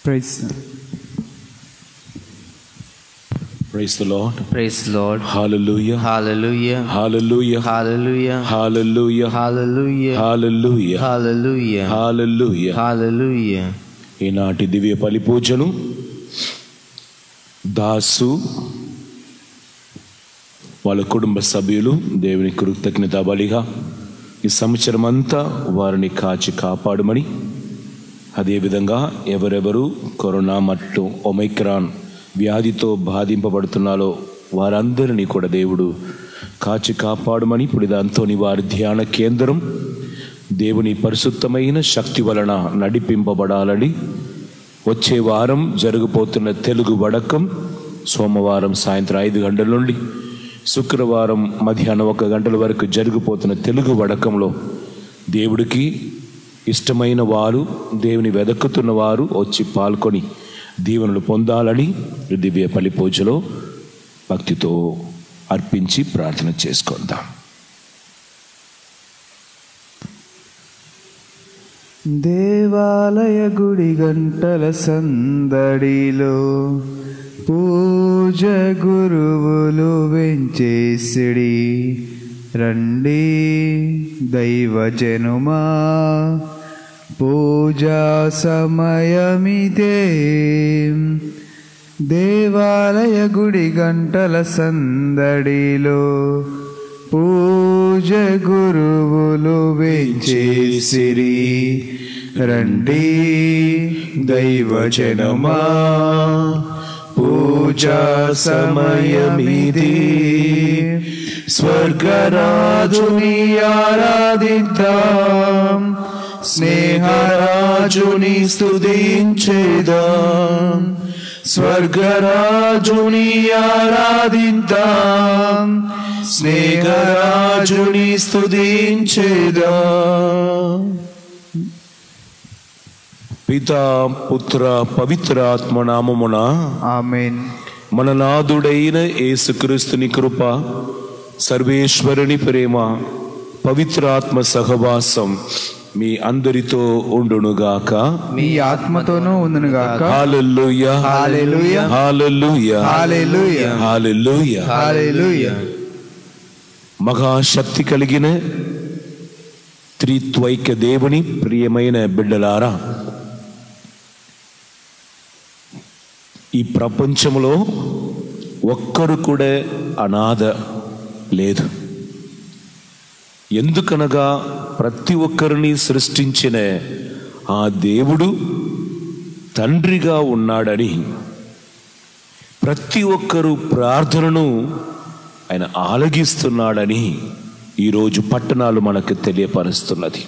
Praise. Praise the Lord. Praise the Lord. Hallelujah. Hallelujah. Hallelujah. Hallelujah. Hallelujah. Hallelujah. Hallelujah. Hallelujah. Hallelujah. Hallelujah. ఈనాటి దివ్య బలి పూజను దాసు వాళ్ళ కుటుంబ సభ్యులు దేవుని కృతజ్ఞత బలిగా ఈ సంవత్సరం అంతా వారిని కాచి కాపాడమని అదేవిధంగా ఎవరెవరు కరోనా మట్టు ఒమైక్రాన్ వ్యాధితో బాధింపబడుతున్నారో వారందరినీ కూడా దేవుడు కాచి కాపాడమని ఇప్పుడు ఇదంతోని వారి ధ్యాన కేంద్రం దేవుని పరిశుద్ధమైన శక్తి వలన నడిపింపబడాలని వచ్చే వారం జరగబోతున్న తెలుగు వడకం సోమవారం సాయంత్రం ఐదు గంటల నుండి శుక్రవారం మధ్యాహ్నం ఒక గంటల వరకు జరిగిపోతున్న తెలుగు వడకంలో దేవుడికి ఇష్టమైన వారు దేవుని వెదక్కుతున్న వారు వచ్చి పాల్గొని దీవెనలు పొందాలని ఈ దివ్య పల్లి పూజలో భక్తితో అర్పించి ప్రార్థన చేసుకుందాం దేవాలయ గుడి గంటల సందడిలో పూజ గురువులు వెంచేసిడి రండి దైవజనుమా పూజా సమయమిదే దేవాలయ గుడి గంటల సందడిలో పూజ గురువులు వేచేసిరి రండి దైవజనమా పూజా సమయమిది స్వర్గరాజుని ఆరాధిద్దాం స్నేహరాజుని స్తుతించేదాం స్వర్గరాజుని ఆరాధిద్దాం స్నేహరాజుని స్తుతించేదాం పితా పుత్ర పవిత్ర ఆత్మ నామమున ఆమెన్ మన నాథుడైన యేసుక్రీస్తుని కృప సర్వేశ్వరుని ప్రేమ పవిత్రాత్మ సహవాసం మీ అందరితో ఉండునుగాక మీ ఆత్మతోనూ ఉందునుగాక hallelujah hallelujah. Hallelujah hallelujah. Hallelujah hallelujah మహాశక్తి కలిగిన త్రిత్వైక్య దేవుని ప్రియమైన బిడ్డలారా ఈ ప్రపంచంలో ఒక్కరు కూడా అనాథ లేదు ఎందుకనగా ప్రతి ఒక్కరిని సృష్టించిన ఆ దేవుడు తండ్రిగా ఉన్నాడని ప్రతి ఒక్కరు ప్రార్థనను ఆయన ఆలగిస్తున్నాడని ఈరోజు పట్టణాలు మనకు తెలియపరుస్తున్నది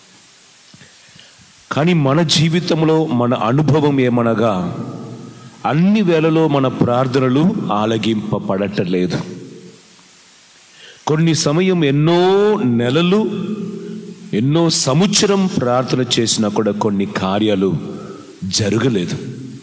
కానీ మన జీవితంలో మన అనుభవం ఏమనగా అన్ని వేళలో మన ప్రార్థనలు ఆలగింపబడటలేదు కొన్ని సమయం ఎన్నో నెలలు ఎన్నో సంవత్సరం ప్రార్థన చేసినా కూడా కొన్ని కార్యాలు జరగలేదు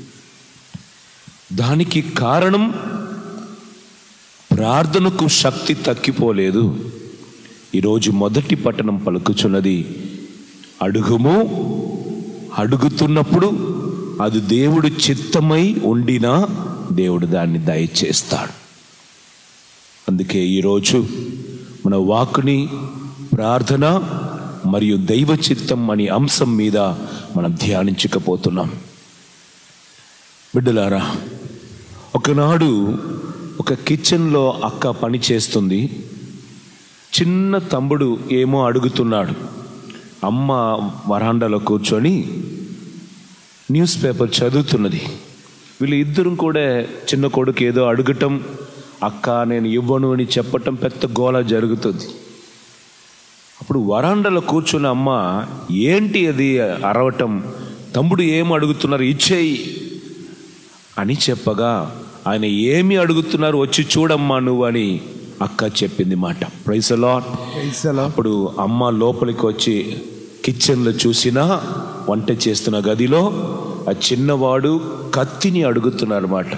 దానికి కారణం ప్రార్థనకు శక్తి తగ్గిపోలేదు ఈరోజు మొదటి పట్టణం పలుకుచున్నది అడుగుము అడుగుతున్నప్పుడు అది దేవుడు చిత్తమై ఉండినా దేవుడు దాన్ని దయచేస్తాడు అందుకే ఈరోజు మన వాక్కుని ప్రార్థన మరియు దైవ చిత్తం అనే అంశం మీద మనం ధ్యానించకపోతున్నాం బిడ్డలారా ఒకనాడు ఒక కిచెన్లో అక్క పని చేస్తుంది చిన్న తమ్ముడు ఏమో అడుగుతున్నాడు అమ్మ వరాండాలో కూర్చొని న్యూస్ పేపర్ చదువుతున్నది వీళ్ళు ఇద్దరం కూడా చిన్న కొడుకు ఏదో అడగటం అక్క నేను ఇవ్వను అని చెప్పటం పెద్ద గోల జరుగుతుంది అప్పుడు వరాండలో కూర్చున్న అమ్మ ఏంటి అది అరవటం తమ్ముడు ఏం అడుగుతున్నారు ఇచ్చేయి అని చెప్పగా ఆయన ఏమి అడుగుతున్నారు వచ్చి చూడమ్మా నువ్వు అని అక్క చెప్పింది మాట ప్రైస్ లాట్ అప్పుడు అమ్మ లోపలికి వచ్చి కిచెన్లో చూసినా వంట చేస్తున్న గదిలో ఆ చిన్నవాడు కత్తిని అడుగుతున్నాడు మాట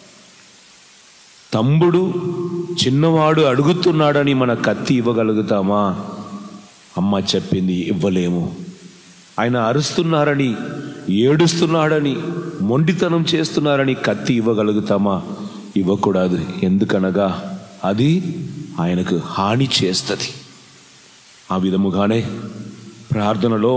తమ్ముడు చిన్నవాడు అడుగుతున్నాడని మన కత్తి ఇవ్వగలుగుతామా అమ్మ చెప్పింది ఇవ్వలేము ఆయన అరుస్తున్నారని ఏడుస్తున్నాడని మొండితనం చేస్తున్నారని కత్తి ఇవ్వగలుగుతామా ఇవ్వకూడదు ఎందుకనగా అది ఆయనకు హాని చేస్తుంది ఆ విధముగానే ప్రార్థనలో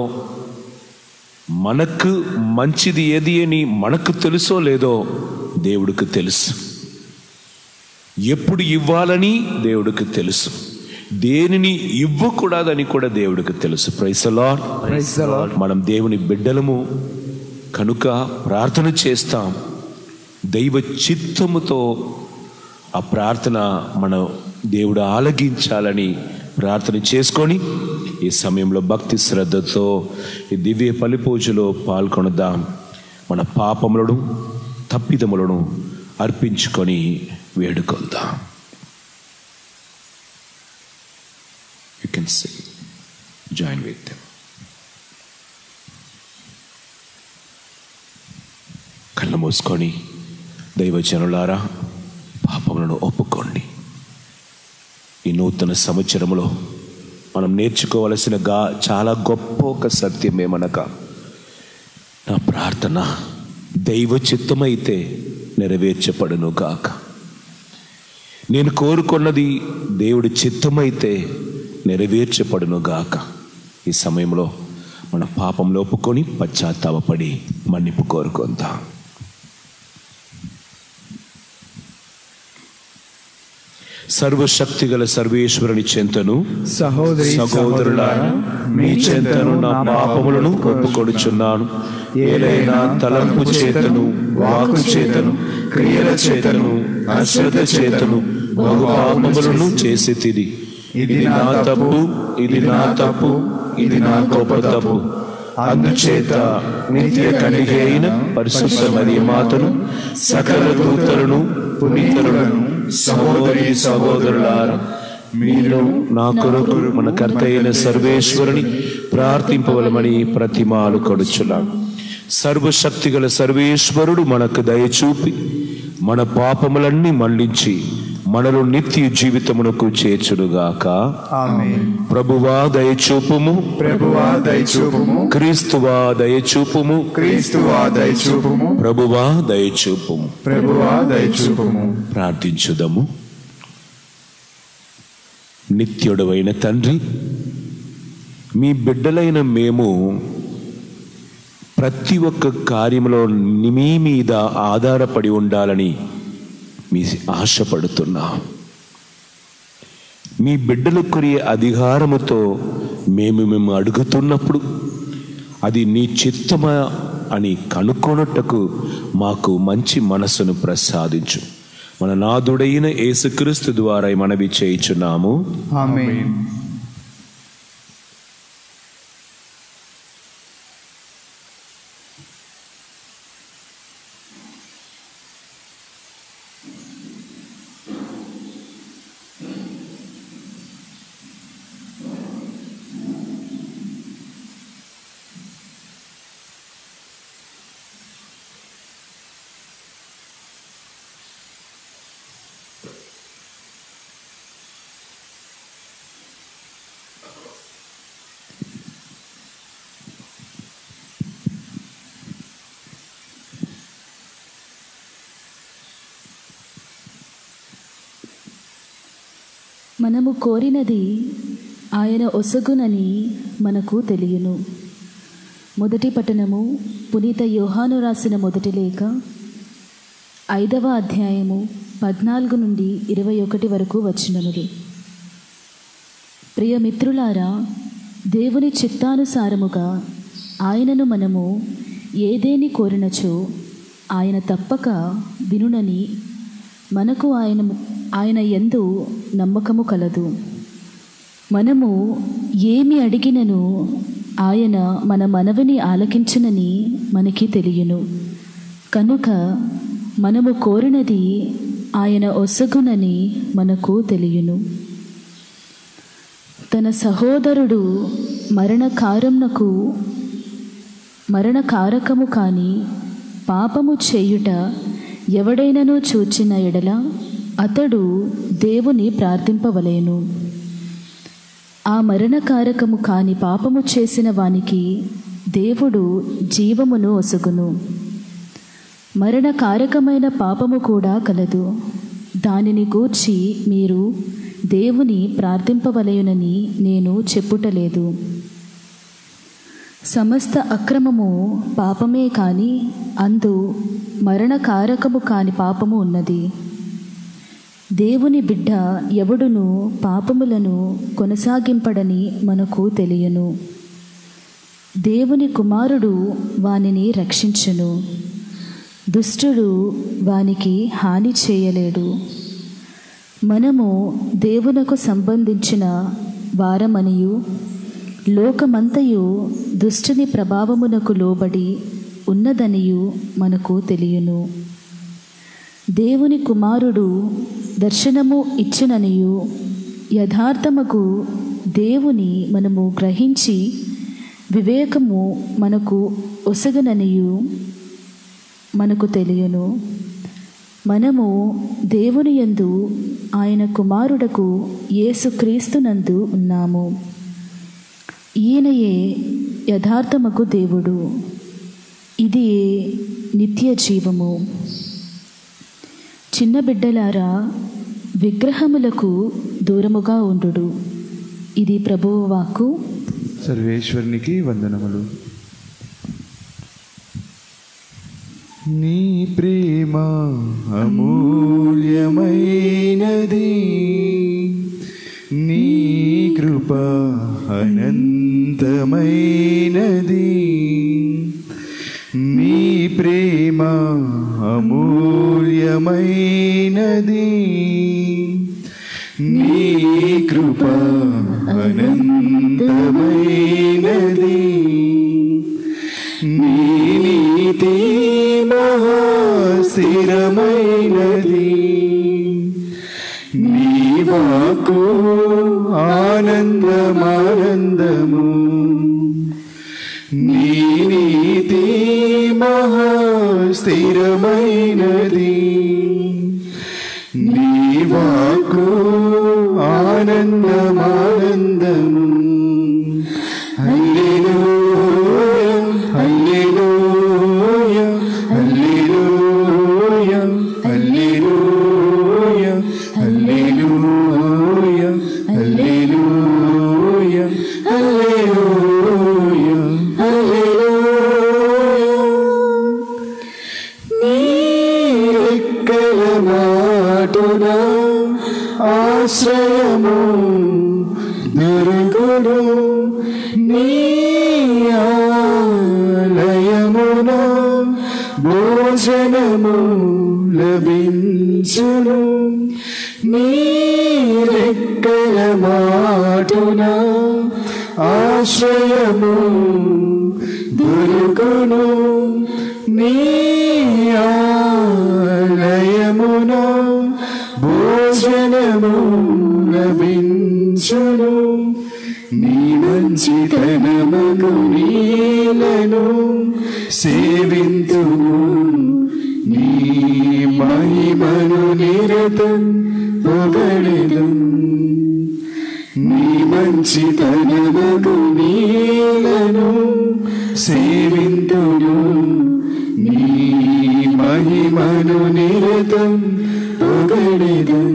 మనకు మంచిది ఏది అని మనకు తెలుసో లేదో దేవుడికి తెలుసు ఎప్పుడు ఇవ్వాలని దేవుడికి తెలుసు దేనిని ఇవ్వకూడదని కూడా దేవుడికి తెలుసు ప్రైసలా Praise the Lord. మనం దేవుని బిడ్డలము కనుక ప్రార్థన చేస్తాం దైవ చిత్తముతో ఆ ప్రార్థన మన దేవుడు ఆలగించాలని ప్రార్థన చేసుకొని ఈ సమయంలో భక్తి శ్రద్ధతో ఈ దివ్య పలి పూజలో పాల్గొనదాం మన పాపములను తప్పిదములను అర్పించుకొని వేడుకొందాం you can say join with them కళ్ళు మూసుకొని దైవజనులారా పాపములను ఒప్పుకోండి ఈ నూతన సంవత్సరంలో మనం నేర్చుకోవలసిన గా చాలా గొప్ప ఒక సత్యం ఏమనగా నా ప్రార్థన దైవ చిత్తమైతే నెరవేర్చబడును గాక నేను కోరుకున్నది దేవుడి చిత్తమైతే నెరవేర్చబడును గాక ఈ సమయంలో మన పాపంలో ఒప్పుకొని పశ్చాత్తాపడి మన్నిపు కోరుకుందాం సర్వశక్తిగల సర్వేశ్వరుని చెంతను సహోదరి సహోదరులారా మీ చెంతను నా పాపములను ఒప్పుకొడుచున్నాను ఏలైనా తలంపు చేతను వాకు చేతను క్రియల చేతను అశ్రద్ధ చేతను బహు పాపములను చేసి తిది ఇది నా తప్పు ఇది నా తప్పు ఇది నా గొప్ప తప్పు అందుచేత నిత్య కనిగి అయిన పరిశుద్ధ మరియు మాతను సకల దూతలను పునీతులను సహోదరి సహోదరులారా మీరు నా కొరకు మన కర్త అయిన సర్వేశ్వరుని ప్రార్థింపవలమని ప్రతిమాలు కొడుచున్నాను సర్వశక్తి గల సర్వేశ్వరుడు మనకు దయచూపి మన పాపములన్నీ మళ్లించి మనలో నిత్య జీవితమునకు చేర్చుడుగాక ఆమేన్ ప్రభువా దయచూపుము ప్రభువా దయచూపుము క్రీస్తువా దయచూపుము క్రీస్తువా దయచూపుము ప్రభువా దయచూపుము ప్రభువా దయచూపుము ప్రార్థించుదము నిత్యుడవైన తండ్రి మీ బిడ్డలైన మేము ప్రతి ఒక్క కార్యంలో మీ మీద ఆధారపడి ఉండాలని మీ ఆశపడుతున్నాం మీ బిడ్డలు కొరిగే అధికారముతో మేము మేము అడుగుతున్నప్పుడు అది నీ చిత్తమా అని కనుక్కొనుటకు మాకు మంచి మనసును ప్రసాదించు మన నాదుడైన యేసుక్రీస్తు ద్వారా ఈ మనవి చేయుచున్నాము ఆమేన్ మనము కోరినది ఆయన ఒసగునని మనకు తెలియను మొదటి పట్టణము పునీత యోహాను రాసిన మొదటి లేఖ ఐదవ అధ్యాయము పద్నాలుగు నుండి ఇరవై ఒకటి వరకు వచ్చినములు ప్రియ మిత్రులారా దేవుని చిత్తానుసారముగా ఆయనను మనము ఏదేని కోరినచో ఆయన తప్పక వినునని మనకు ఆయన ఆయన ఎందు నమ్మకము కలదు మనము ఏమి అడిగినను ఆయన మన మనవిని ఆలకించునని మనకి తెలియను కనుక మనము కోరినది ఆయన ఒసగునని మనకు తెలియను తన సహోదరుడు మరణకారంనకు మరణకారకము కాని పాపము చేయుట ఎవడైనను చూచిన ఎడల అతడు దేవుని ప్రార్థింపవలేను ఆ మరణకారకము కాని పాపము చేసిన వానికి దేవుడు జీవమును ఒసగును మరణకారకమైన పాపము కూడా కలదు దానిని గూర్చి మీరు దేవుని ప్రార్థింపవలయునని నేను చెప్పుటలేదు సమస్త అక్రమము పాపమే కాని అందు మరణకారకము కాని పాపము ఉన్నది దేవుని బిడ్డ ఎవడును పాపములను కొనసాగింపడని మనకు తెలియను దేవుని కుమారుడు వానిని రక్షించును దుష్టుడు వానికి హాని చేయలేడు మనము దేవునకు సంబంధించిన వారమనియు లోకమంతయు దుష్టుని ప్రభావమునకు లోబడి ఉన్నదనియు మనకు తెలియను దేవుని కుమారుడు దర్శనము ఇచ్చిననియు యథార్థముకు దేవుని మనము గ్రహించి వివేకము మనకు ఒసగననియు మనకు తెలియను మనము దేవుని యందు ఆయన కుమారుడకు యేసుక్రీస్తునందు ఉన్నాము ఈయనయే యథార్థమకు దేవుడు ఇది నిత్య జీవము చిన్న బిడ్డలారా విగ్రహములకు దూరముగా ఉండు ఇది ప్రభువు వాక్కు సర్వేశ్వరునికి వందనములు నీ ప్రేమ అమూల్యమైనది నీ కృప అనంతమైనది నీ ప్రేమ అమూల్యమైనది నీ కృప అనంతమైనది నీ నీతి మహాస్థిరమైనది నీ వాకు ఆనందమానందము నీ నీతి మహాస్థిరమైనది నీ వాకు ఆనందమానందము హల్లెలూయా హల్లెలూయా హల్లెలూయా హల్లెలూయా హల్లెలూయా హల్లెలూయా హల్లెలూయా హల్లెలూయా నీరెక్కల మాటున ఆశ్రయము దొరకుడు నీ ఆలయమున భోజనము లభించును నీరెక్కల మాటున ఆశ్రయము దొరకును నీ ఆలయమున భోజనము లభించును నీ మంచితనమగు నీలను సేవింతుము నీ మహిమను నిరతం పొగడెదం నీ మంచితనమగు నీలను సేవింతును నీ మహిమను నిరతం పొగడెదం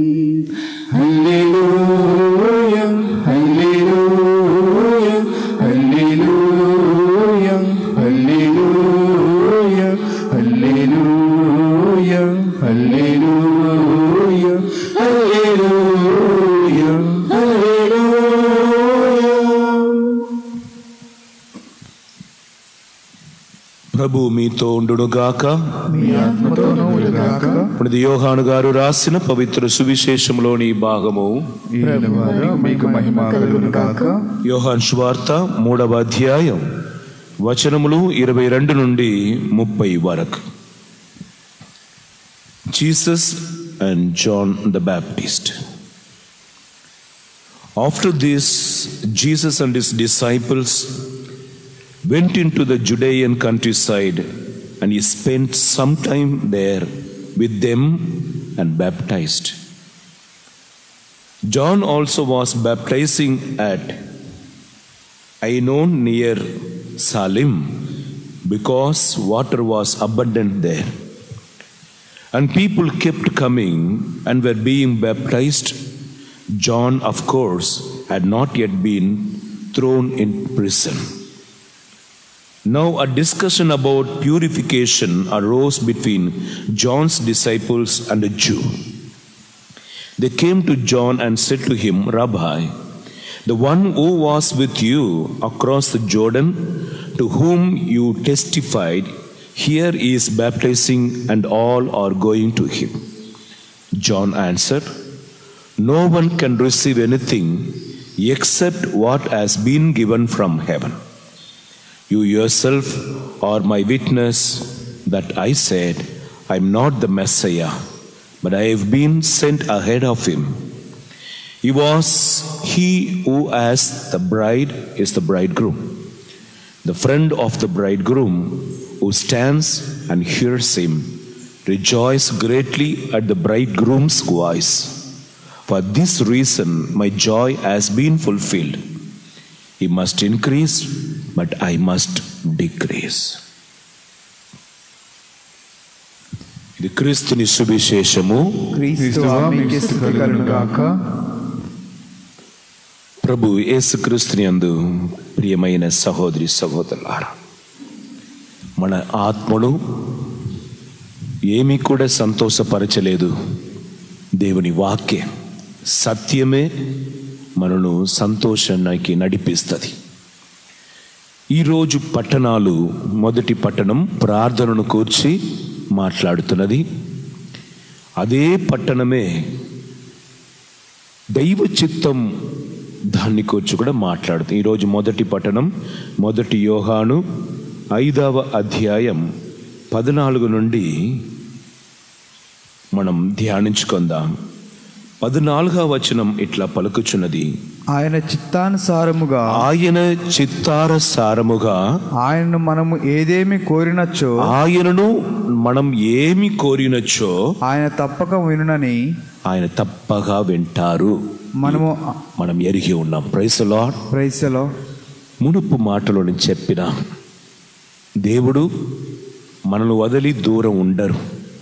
హల్లెలూయా హల్లెలూయా హల్లెలూయా హల్లెలూయా హల్లెలూయా హల్లెలూయా హల్లెలూయా హల్లెలూయా ప్రభు మీతో ఉండునుగాక మీ ఆత్మతోనూ ఉండుగాక పునిత యోహాను గారు రాసిన పవిత్ర సువిశేషంలోని భాగము ఈ ద్వారా మీకు మహిమ కలుగునుగాక యోహాన్ శువార్త మూడవ అధ్యాయం వచనములు ఇరవై రెండు నుండి ముప్పై వరకు Jesus and John the Baptist after this Jesus and his disciples went into the Judean countryside and he spent some time there with them and baptized. John also was baptizing at Ainon near Salim, because water was abundant there. And people kept coming and were being baptized. John, of course, had not yet been thrown in prison. Now, a discussion about purification arose between John's disciples and a Jew. They came to John and said to him, Rabbi, the one who was with you across the Jordan, to whom you testified, here is baptizing, and all are going to him. John answered, No one can receive anything except what has been given from heaven. You yourself are my witness that I said, I am not the Messiah, but I have been sent ahead of him. He was he who, as the bride, is the bridegroom. The friend of the bridegroom who stands and hears him rejoice greatly at the bridegroom's voice. For this reason, my joy has been fulfilled. He must increase, but I must decrease. ఇది క్రీస్తుని సువిశేషము క్రీస్తువా మీకు స్థుతి కలుగును గాక ప్రభు యేసుక్రీస్తుని అందు ప్రియమైన సహోదరి సహోదరులారా మన ఆత్మను ఏమీ కూడా సంతోషపరచలేదు దేవుని వాక్యం సత్యమే మనను సంతోషానికి నడిపిస్తుంది ఈరోజు పట్టణాలు మొదటి పట్టణం ప్రార్థనను కూర్చి మాట్లాడుతున్నది అదే పట్టణమే దైవ చిత్తం దాన్ని కూర్చి కూడా మాట్లాడుతుంది ఈరోజు మొదటి పట్టణం మొదటి యోహాను ఐదవ అధ్యాయం పద్నాలుగు నుండి మనం ధ్యానించుకుందాం పద్నాలుగవ వచనం ఇట్లా పలుకుచున్నది ఆయన చిత్తానుసారముగా ఆయన చిత్తారసారముగా ఆయనను మనము ఏదేమి కోరినచ్చో ఆయనను మనం ఏమి కోరినచ్చో ఆయన తప్పక వినునని ఆయన తప్పగా వింటారు మనము మనం ఎరిగి ఉన్నాం ప్రైస్ లాడ్ ప్రైసలో మునుపు మాటలో నేను చెప్పిన దేవుడు మనను వదిలి దూరం ఉండరు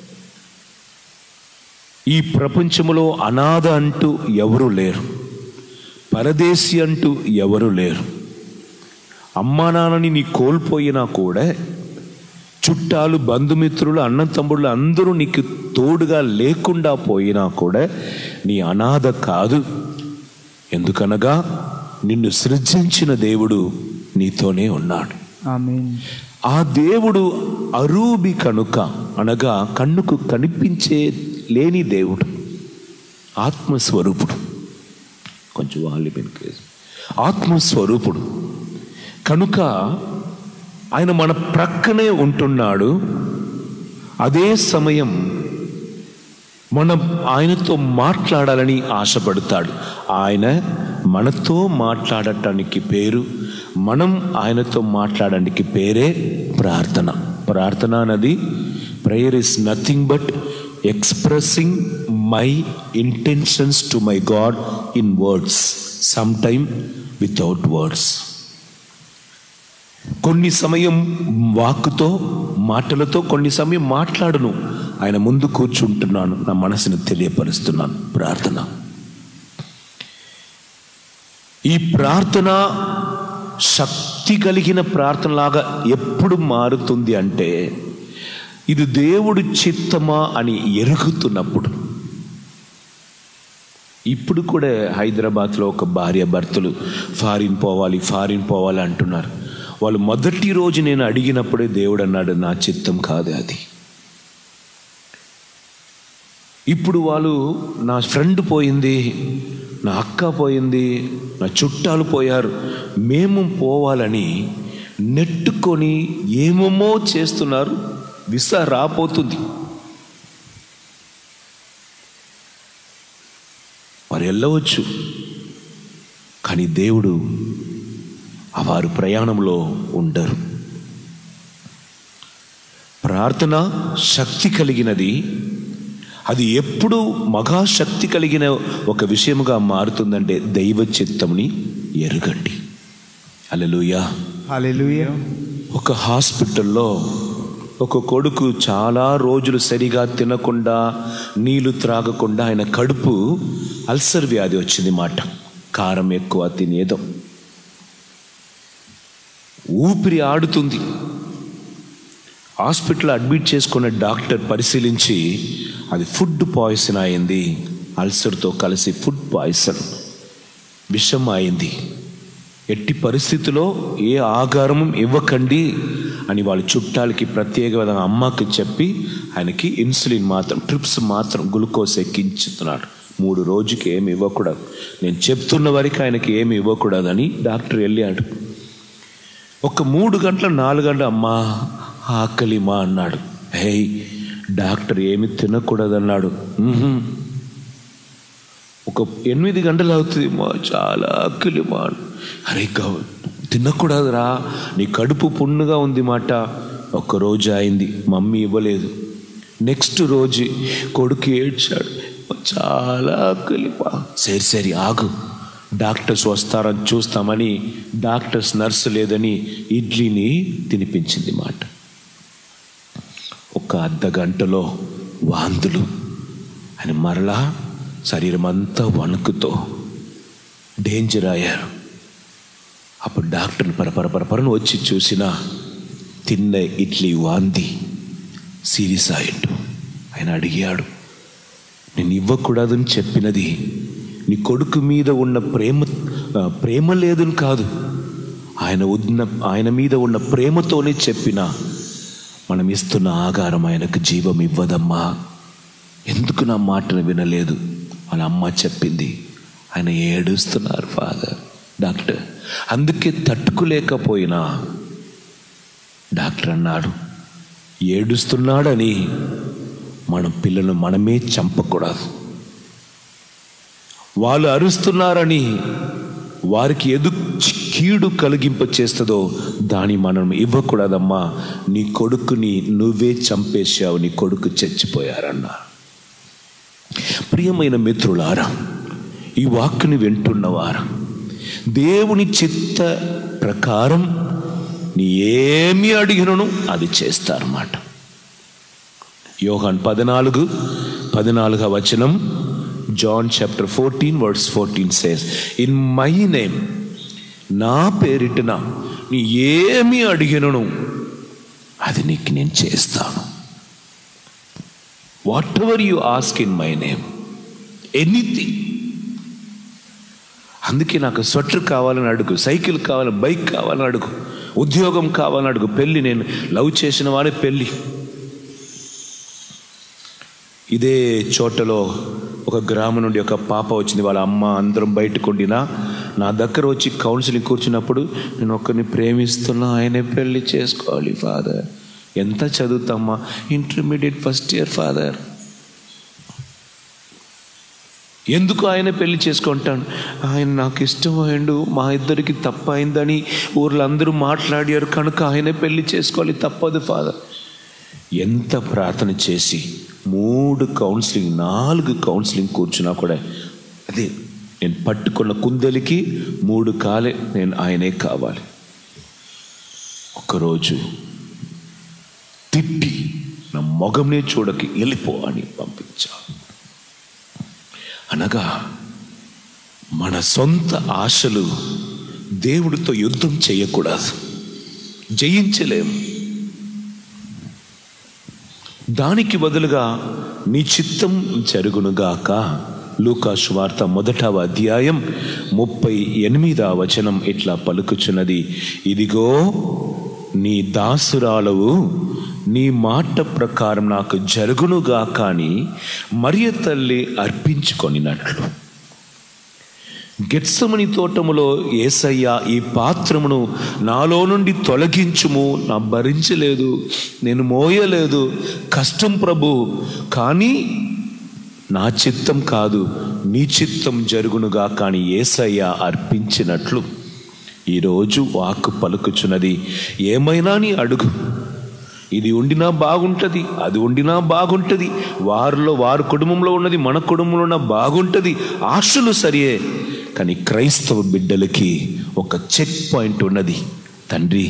ఈ ప్రపంచంలో అనాథ అంటూ ఎవరు లేరు పరదేశి అంటూ ఎవరు లేరు అమ్మా నాన్నని నీ కోల్పోయినా కూడా చుట్టాలు బంధుమిత్రులు అన్న తమ్ముళ్ళు అందరూ నీకు తోడుగా లేకుండా పోయినా కూడా నీ అనాథ కాదు ఎందుకనగా నిన్ను సృజించిన దేవుడు నీతోనే ఉన్నాడు ఆమేన్ ఆ దేవుడు అరూబి కనుక అనగా కన్నుకు కనిపించే లేని దేవుడు ఆత్మస్వరూపుడు కొంచెం వాళ్ళు వెనుకేసి ఆత్మస్వరూపుడు కనుక ఆయన మన ప్రక్కనే ఉంటున్నాడు అదే సమయం మనం ఆయనతో మాట్లాడాలని ఆశపడతాడు ఆయన మనతో మాట్లాడటానికి పేరు మనం ఆయనతో మాట్లాడడానికి పేరే ప్రార్థన ప్రార్థన అన్నది prayer is nothing but expressing my intentions to my God in words some time without words కొన్ని సమయం వాక్కుతో మాటలతో కొన్ని సమయం మాట్లాడును ఆయన ముందు కూర్చుంటున్నాను నా మనసును తెలియపరుస్తున్నాను ప్రార్థన ఈ ప్రార్థన శక్తి కలిగిన ప్రార్థనలాగా ఎప్పుడు మారుతుంది అంటే ఇది దేవుడు చిత్తమా అని ఎరుగుతున్నప్పుడు ఇప్పుడు కూడా హైదరాబాద్లో ఒక భార్య భర్తలు ఫారిన్ పోవాలి ఫారిన్ పోవాలి అంటున్నారు వాళ్ళు మొదటి రోజు నేను అడిగినప్పుడే దేవుడు అన్నాడు నా చిత్తం కాదు అది ఇప్పుడు వాళ్ళు నా ఫ్రెండ్ పోయింది నా అక్క పోయింది నా చుట్టాలు పోయారు మేము పోవాలని నెట్టుకొని ఏమేమో చేస్తున్నారు విస రాపోతుంది వారు వెళ్ళవచ్చు కానీ దేవుడు ఆ వారు ప్రయాణంలో ఉండరు ప్రార్థన శక్తి కలిగినది అది ఎప్పుడు మహాశక్తి కలిగిన ఒక విషయముగా మారుతుందంటే దైవ చిత్తంని ఎరుగండి అలలుయా హల్లెలూయా ఒక హాస్పిటల్లో ఒక కొడుకు చాలా రోజులు సరిగా తినకుండా నీళ్లు త్రాగకుండా ఆయన కడుపు అల్సర్ వ్యాధి వచ్చింది మాట కారం ఎక్కువ తినేదో ఊపిరి ఆడుతుంది హాస్పిటల్ అడ్మిట్ చేసుకున్న డాక్టర్ పరిశీలించి అది ఫుడ్ పాయిజన్ అయింది అల్సర్తో కలిసి ఫుడ్ పాయిజన్ విషం అయింది ఎట్టి పరిస్థితిలో ఏ ఆగారం ఇవ్వకండి అని వాళ్ళ చుట్టాలకి ప్రత్యేక విధంగా అమ్మకి చెప్పి ఆయనకి ఇన్సులిన్ మాత్రం ట్రిప్స్ మాత్రం గ్లూకోజ్ ఎక్కించుతున్నాడు మూడు రోజుకి ఏమి ఇవ్వకూడదు నేను చెప్తున్న వరకు ఆయనకి ఏమి ఇవ్వకూడదని డాక్టర్ వెళ్ళాడు ఒక మూడు గంటల నాలుగు గంటల అమ్మా ఆకలి మా అన్నాడు హే డాక్టర్ ఏమి తినకూడదన్నాడు "మ్మ్హ్మ్." ఒక ఎనిమిది గంటలు అవుతుంది మా చాలా ఆకలి మా అరే గౌ తినకూడదురా నీ కడుపు పుண்ணுగా ఉంది మాట ఒక్క రోజు అయింది మమ్మీ ఇవ్వలేదు నెక్స్ట్ రోజు కొడుకు ఏడ్చాడు చాలా ఆకలి పా సరి సరి ఆగు డాక్టర్స్ వస్తారని చూస్తామని డాక్టర్స్ నర్సు లేదని ఇడ్లీని తినిపించింది మాట ఒక అర్ధ గంటలో వాంతులు అని మరలా శరీరం అంతా వణుకుతో డేంజర్ అయ్యారు అప్పుడు డాక్టర్ని పరపర పరపరను వచ్చి చూసినా తిన్న ఇడ్లీ వాంది సీరియస్ అయ్యిండు ఆయన అడిగాడు నేను ఇవ్వకూడదని చెప్పినది నీ కొడుకు మీద ఉన్న ప్రేమ ఆ, ప్రేమ లేదని కాదు ఆయన ఉన్న ఆయన మీద ఉన్న ప్రేమతోనే చెప్పిన మనం ఇస్తున్న ఆగారం ఆయనకు జీవం ఇవ్వదమ్మా ఎందుకు నా మాటను వినలేదు వాళ్ళ అమ్మ చెప్పింది ఆయన ఏడుస్తున్నారు ఫాదర్ డాక్టర్ అందుకే తట్టుకోలేకపోయినా డాక్టర్ అన్నాడు ఏడుస్తున్నాడని మన పిల్లలను మనమే చంపకూడదు వాళ్ళు అరుస్తున్నారని వారికి ఎదు కీడు కలిగింప చేస్తుందో దాన్ని మనం ఇవ్వకూడదమ్మా నీ కొడుకుని నువ్వే చంపేశావు నీ కొడుకు చచ్చిపోయారన్నా ప్రియమైన మిత్రులారా ఈ వాక్కుని వింటున్నవారా దేవుని చిత్త ప్రకారం నీ ఏమి అడిగినను అది చేస్తారన్నమాట యోహాన్ పద్నాలుగు పద్నాలుగవ వచనం John chapter fourteen words fourteen says in my name నా పేరిటన నీ ఏమి అడిగినను అది నీకు నేను చేస్తాను whatever you ask in my name anything అందుకే నాకు స్వెటర్ కావాలని అడుగు సైకిల్ కావాలని బైక్ కావాలని అడుగు ఉద్యోగం కావాలని అడుగు పెళ్ళి నేను లవ్ చేసిన వాడే పెళ్ళి ఇదే చోటలో ఒక గ్రామం నుండి ఒక పాప వచ్చింది వాళ్ళ అమ్మ అందరం బయటకు ఉండినా నా దగ్గర వచ్చి కౌన్సిలింగ్ కూర్చున్నప్పుడు నేను ఒక్కరిని ప్రేమిస్తున్నా ఆయనే పెళ్లి చేసుకోవాలి ఫాదర్ ఎంత చదువుతామ్మా ఇంటర్మీడియట్ ఫస్ట్ ఇయర్ ఫాదర్ ఎందుకు ఆయన పెళ్లి చేసుకుంటాను ఆయన నాకు ఇష్టమైండు మా ఇద్దరికి తప్పు అయిందని ఊర్లో అందరూ మాట్లాడారు కనుక ఆయనే పెళ్లి చేసుకోవాలి తప్పదు ఫాదర్ ఎంత ప్రార్థన చేసి మూడు కౌన్సిలింగ్ నాలుగు కౌన్సిలింగ్ కూర్చున్నా కూడా అదే నేను పట్టుకున్న కుందెలికి మూడు కాలే నేను ఆయనే కావాలి ఒకరోజు తిట్టి నా మొగంనే చూడకి వెళ్ళిపో అని పంపించా అనగా మన సొంత ఆశలు దేవుడితో యుద్ధం చేయకూడదు జయించలేం దానికి బదులుగా నీ చిత్తం జరుగునుగాక లూకా వార్త మొదటవ అధ్యాయం ముప్పై ఎనిమిదవ వచనం ఇట్లా పలుకుచున్నది ఇదిగో నీ దాసురాలవు నీ మాట ప్రకారం నాకు జరుగునుగా కానీ మరియ తల్లి అర్పించుకొనినట్లు గెత్సమని తోటములో ఏసయ్య ఈ పాత్రమును నాలో నుండి తొలగించుము నా భరించలేదు నేను మోయలేదు కష్టం ప్రభు కానీ నా చిత్తం కాదు నీ చిత్తం జరుగునుగా కానీ ఏసయ్య అర్పించినట్లు ఈరోజు వాక్కు పలుకుచున్నది ఏమైనా నీ అడుగు ఇది ఉండినా బాగుంటుంది అది ఉండినా బాగుంటుంది వారిలో వారి కుటుంబంలో ఉన్నది మన కుటుంబంలో ఉన్న బాగుంటుంది ఆశలు సరియే కానీ క్రైస్తవ బిడ్డలకి ఒక చెక్ పాయింట్ ఉన్నది తండ్రి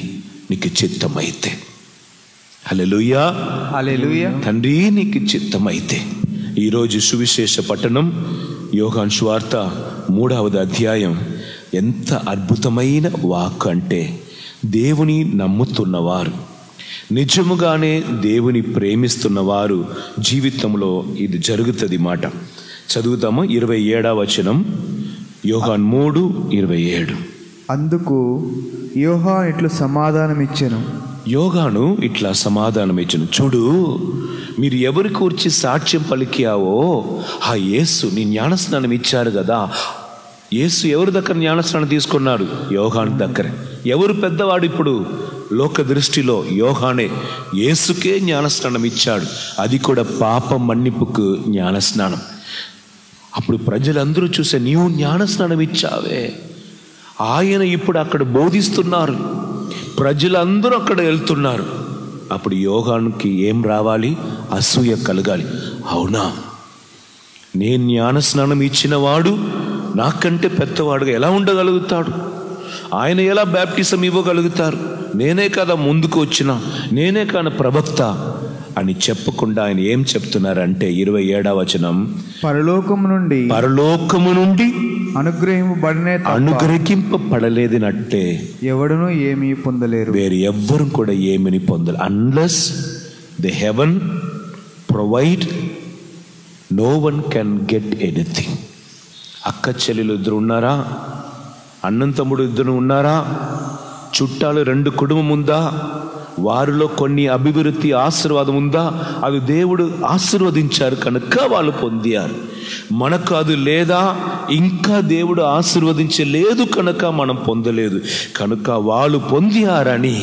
నీకు చిత్తమైతే హల్లెలూయా హల్లెలూయా తండ్రి నీకు చిత్తమైతే ఈరోజు సువిశేష పట్టణం యోగాన్ స్వార్త మూడవది అధ్యాయం ఎంత అద్భుతమైన వాక్ అంటే దేవుని నమ్ముతున్నవారు నిజముగానే దేవుని ప్రేమిస్తున్నవారు జీవితంలో ఇది జరుగుతుంది మాట చదువుతాము ఇరవై ఏడవ వచనం యోగాన్ మూడు ఇరవై ఏడు అందుకు యోహాన్ ఇట్లు సమాధానమిచ్చెను యోగాను ఇట్లా సమాధానం ఇచ్చును చూడు మీరు ఎవరి కూర్చి సాక్ష్యం పలికావో ఆ యేసు నీ జ్ఞానస్నానం ఇచ్చారు కదా యేసు ఎవరి దగ్గర జ్ఞానస్నానం తీసుకున్నాడు యోగాన్ దగ్గర ఎవరు పెద్దవాడు ఇప్పుడు లోక దృష్టిలో యోగానే యేసుకే జ్ఞానస్నానం ఇచ్చాడు అది కూడా పాప మన్నిపుకు జ్ఞానస్నానం అప్పుడు ప్రజలందరూ చూసే నీవు జ్ఞానస్నానం ఇచ్చావే ఆయన ఇప్పుడు అక్కడ బోధిస్తున్నారు ప్రజలందరూ అక్కడ వెళ్తున్నారు అప్పుడు యోగానికి ఏం రావాలి అసూయ కలగాలి అవునా నేను జ్ఞానస్నానం ఇచ్చిన వాడు నాకంటే పెద్దవాడుగా ఎలా ఉండగలుగుతాడు ఆయన ఎలా బ్యాప్టిజం ఇవ్వగలుగుతారు నేనే కదా ముందుకు వచ్చిన నేనే కాన ప్రవక్త అని చెప్పకుండా ఆయన ఏం చెప్తున్నారంటే ఇరవై ఏడవ వచనం పరలోకము నుండి పరలోకము నుండి అనుగ్రహింపబడినే తప్ప అనుగ్రహింపబడలేదినట్టే ఎవడునూ ఏమీ పొందలేరు వేరు ఎవ్వరు కూడా ఏమిని పొందరు unless the heaven provide no one can get anything అక్క చెల్లెలు ఇద్దరు ఉన్నారా అన్నం తమ్ముడు ఇద్దరు ఉన్నారా చుట్టాలు రెండు కుటుంబం ఉందా వారిలో కొన్ని అభివృద్ధి ఆశీర్వాదం ఉందా అది దేవుడు ఆశీర్వదించారు కనుక వాళ్ళు పొందారు మనకు అది లేదా ఇంకా దేవుడు ఆశీర్వదించలేదు కనుక మనం పొందలేదు కనుక వాళ్ళు పొందారని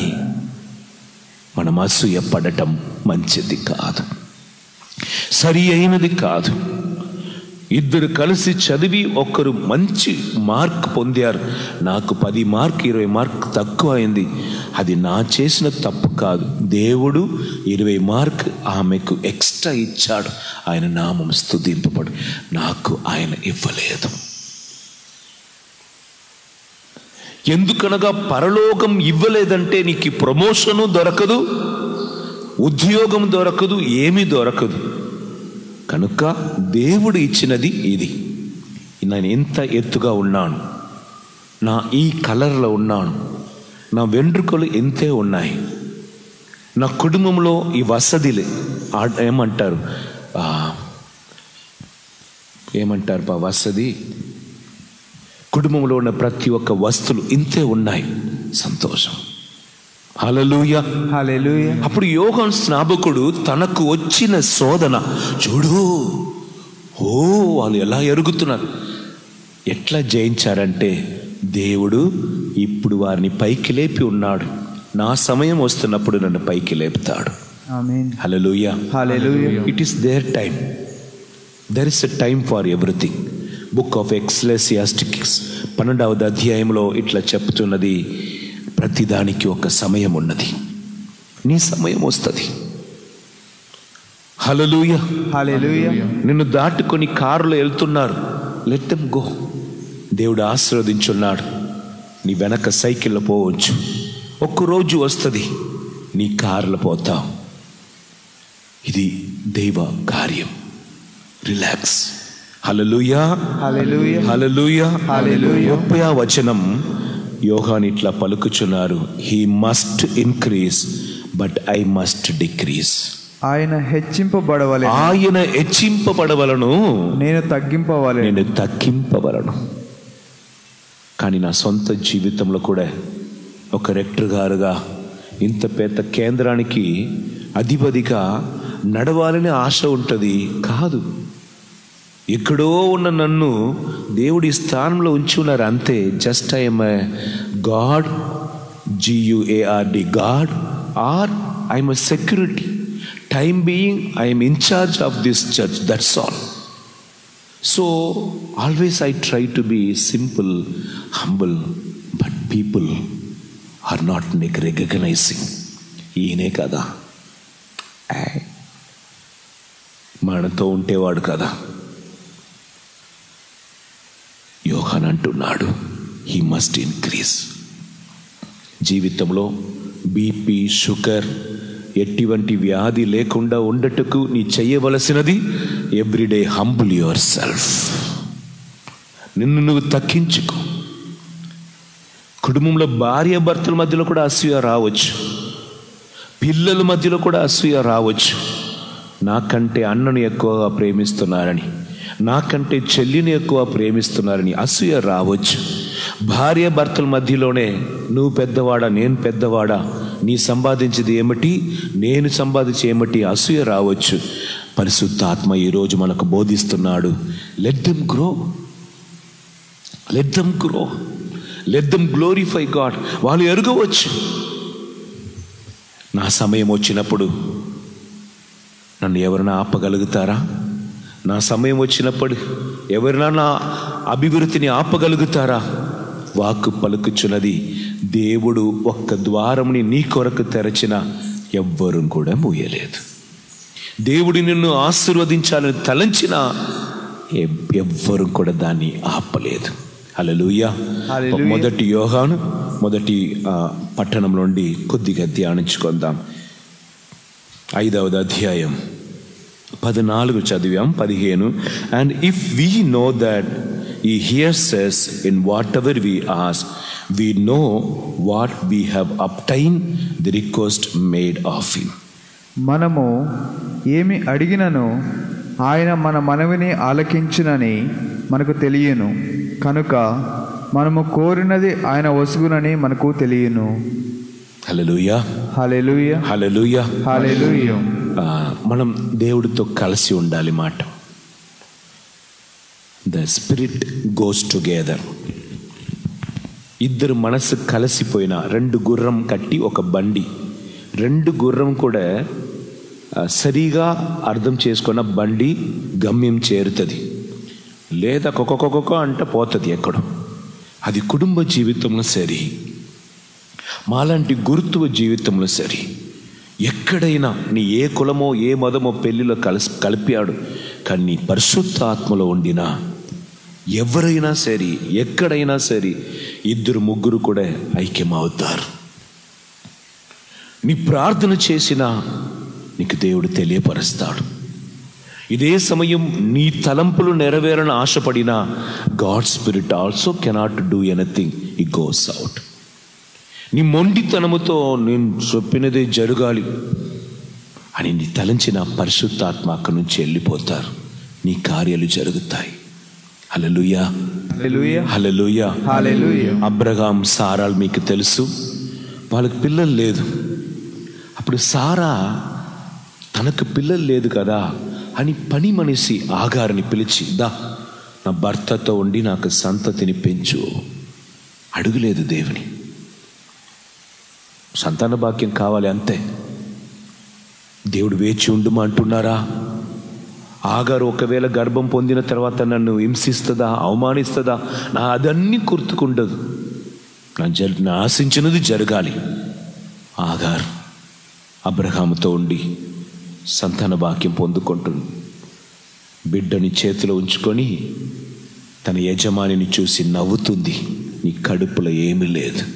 మనం అసూయపడటం మంచిది కాదు సరి అయినది కాదు ఇద్దరు కలిసి చదివి ఒకరు మంచి మార్క్ పొందారు నాకు పది మార్క్ ఇరవై మార్క్ తక్కువ అయింది అది నా చేసిన తప్పు కాదు దేవుడు ఇరవై మార్క్ ఆమెకు ఎక్స్ట్రా ఇచ్చాడు ఆయన నామం స్తుతింపబడు నాకు ఆయన ఇవ్వలేదు ఎందుకనగా పరలోకం ఇవ్వలేదంటే నీకు ఈ ప్రమోషను దొరకదు ఉద్యోగం దొరకదు ఏమీ దొరకదు కనుక దేవుడు ఇచ్చినది ఇది నేను ఎంత ఎత్తుగా ఉన్నాను నా ఈ కలర్లో ఉన్నాను నా వెంట్రుకలు ఎంతే ఉన్నాయి నా కుటుంబంలో ఈ వసతిలే ఆ- ఏమంటారు ఆ, ఏమంటారు బా వసతి కుటుంబంలో ఉన్న ప్రతి ఒక్క వస్తువులు ఇంతే ఉన్నాయి సంతోషం హల్లెలూయా హల్లెలూయా అప్పుడు యోగం స్నాపకుడు తనకు వచ్చిన శోధన చూడు ఓ వాళ్ళు ఎలా ఎరుగుతున్నారు ఎట్లా జయించారంటే దేవుడు ఇప్పుడు వారిని పైకి లేపి ఉన్నాడు నా సమయం వస్తున్నప్పుడు నన్ను పైకి లేపుతాడు amen hallelujah hallelujah it is there time there is a time for everything book of Ecclesiastes పన్నెండవది అధ్యాయంలో ఇట్లా చెప్తున్నది ప్రతిదానికి ఒక సమయం ఉన్నది నీ సమయం వస్తుంది హలలుయ హల్లెలూయా నిన్ను దాటుకొని కారులో వెళ్తున్నారు లెట్ దెమ్ గో దేవుడు ఆశీర్వదించున్నాడు నీ వెనక సైకిల్లో పోవచ్చు ఒక్కరోజు వస్తుంది నీ కారులో పోతావు ఇది దైవ కార్యం రిలాక్స్ హలలుయా హల్లెలూయా హలలుయా హల్లెలూయా. ముప్పై వచనం యోగాని ఇట్లా పలుకుచున్నారు he must increase but I must decrease ఆయన హెచ్చింపబడవలె ఆయన హెచ్చింపబడవలను నేను తగ్గింపవలె నేను తగ్గింపబలను కానీ నా సొంత జీవితంలో కూడా ఒక రెక్టర్ గారుగా ఇంత పెద్ద కేంద్రానికి అధిపతిగా నడవాలని ఆశ ఉంటుంది కాదు ఎక్కడో ఉన్న నన్ను దేవుడి స్థానంలో ఉంచి ఉన్నారు అంతే just I'm guard G U A R D guard or I'm a security time being I'm incharge of this church that's all so always I try to be simple humble but people are not neck recognizing ఈయనే కదా ఏయ్, మనతో ఉంటేవాడు కదా యోహాన్ అంటున్నాడు he must increase జీవితంలో BP sugar ఎటువంటి వ్యాధి లేకుండా ఉండటకు నీ చేయవలసినది ఎవ్రీడే హంబుల్ యువర్ సెల్ఫ్ నిన్ను నువ్వు తక్కించుకో కుటుంబంలో భార్య భర్తల మధ్యలో కూడా అసూయ రావచ్చు పిల్లల మధ్యలో కూడా అసూయ రావచ్చు నాకంటే అన్నను ఎక్కువగా ప్రేమిస్తున్నారని నాకంటే చెల్లిని ఎక్కువ ప్రేమిస్తున్నారని అసూయ రావచ్చు భార్య భర్తల మధ్యలోనే నువ్వు పెద్దవాడా నేను పెద్దవాడా నీ సంపాదించేది ఏమిటి నేను సంపాదించే ఏమిటి అసూయ రావచ్చు పరిశుద్ధ ఆత్మ ఈరోజు మనకు బోధిస్తున్నాడు let them grow let them grow let them glorify God వాళ్ళు ఎరగవచ్చు నా సమయం వచ్చినప్పుడు నన్ను ఎవరైనా ఆపగలుగుతారా నా సమయం వచ్చినప్పుడు ఎవరైనా నా అభివృద్ధిని ఆపగలుగుతారా వాక్కు పలుకుచున్నది దేవుడు ఒక్క ద్వారంని నీ కొరకు తెరచిన ఎవ్వరూ కూడా మూయలేదు దేవుడు నిన్ను ఆశీర్వదించాలని తలంచిన ఎవ్- ఎవ్వరూ కూడా దాన్ని ఆపలేదు హల్లెలూయా హల్లెలూయా. మొదటి యోహాను మొదటి ఆ, పట్టణం నుండి కొద్దిగా ధ్యానించుకుందాం ఐదవది అధ్యాయం పద్నాలుగు చదివాం పదిహేను and if we know that he hears us in whatever we ask we know what we have obtained the request made of him మనము ఏమి అడిగినను ఆయన మన మనవిని ఆలకించునని మనకు తెలియను కనుక మనము కోరినది ఆయన వసుగునని మనకు తెలియను హల్లెలూయా హల్లెలూయ హల్లెలూయా హల్లెలూయ ఆ, మనం దేవుడితో కలిసి ఉండాలి మాట ద స్పిరిట్ గోస్ టుగెదర్ ఇద్దరు మనసు కలిసిపోయిన రెండు గుర్రం కట్టి ఒక బండి రెండు గుర్రం కూడా ఆ, సరిగా అర్థం చేసుకున్న బండి గమ్యం చేరుతుంది లేదా కొకొకొకొక అంటే పోతుంది ఎక్కడో అది కుటుంబ జీవితంలో సరి మాలాంటి గురుత్వ జీవితంలో సరి ఎక్కడైనా నీ ఏ కులమో ఏ మదమో పెళ్లిలో కలిసి కలిపాడు కానీ నీ పరిశుద్ధ ఆత్మలో ఉండినా ఎవరైనా సరే ఎక్కడైనా సరే ఇద్దరు ముగ్గురు కూడా ఐక్యమవుతారు నీ ప్రార్థన చేసినా నీకు దేవుడు తెలియపరుస్తాడు ఇదే సమయం నీ తలంపులు నెరవేరని ఆశపడినా God spirit also cannot do anything he goes out నీ మొండితనముతో నేను చెప్పినదే జరగాలి అని నీ తలంచిన పరిశుద్ధాత్మ అక్కడి నుంచి వెళ్ళిపోతారు నీ కార్యాలు జరుగుతాయి హల్లెలూయా హల్లెలూయ హల్లెలూయా హల్లెలూయ అబ్రహాం సారాలు మీకు తెలుసు వాళ్ళకి పిల్లలు లేదు అప్పుడు సారా తనకు పిల్లలు లేదు కదా అని పని మనిషి ఆగారిని పిలిచి దా నా భర్తతో ఉండి నాకు సంతతిని పెంచు అడుగులేదు దేవుని సంతాన భాగ్యం కావాలి అంతే దేవుడు వేచి ఉండుమా అంటున్నారా ఆగారు ఒకవేళ గర్భం పొందిన తర్వాత నన్ను హింసిస్తుందా అవమానిస్తుందా నా అదన్నీ గుర్తుకుండదు నా జరి నా ఆశించినది జరగాలి ఆగారు అబ్రహాముతో ఉండి సంతాన భాగ్యం పొందుకుంటుంది బిడ్డని చేతిలో ఉంచుకొని తన యజమానిని చూసి నవ్వుతుంది నీ కడుపులో ఏమీ లేదు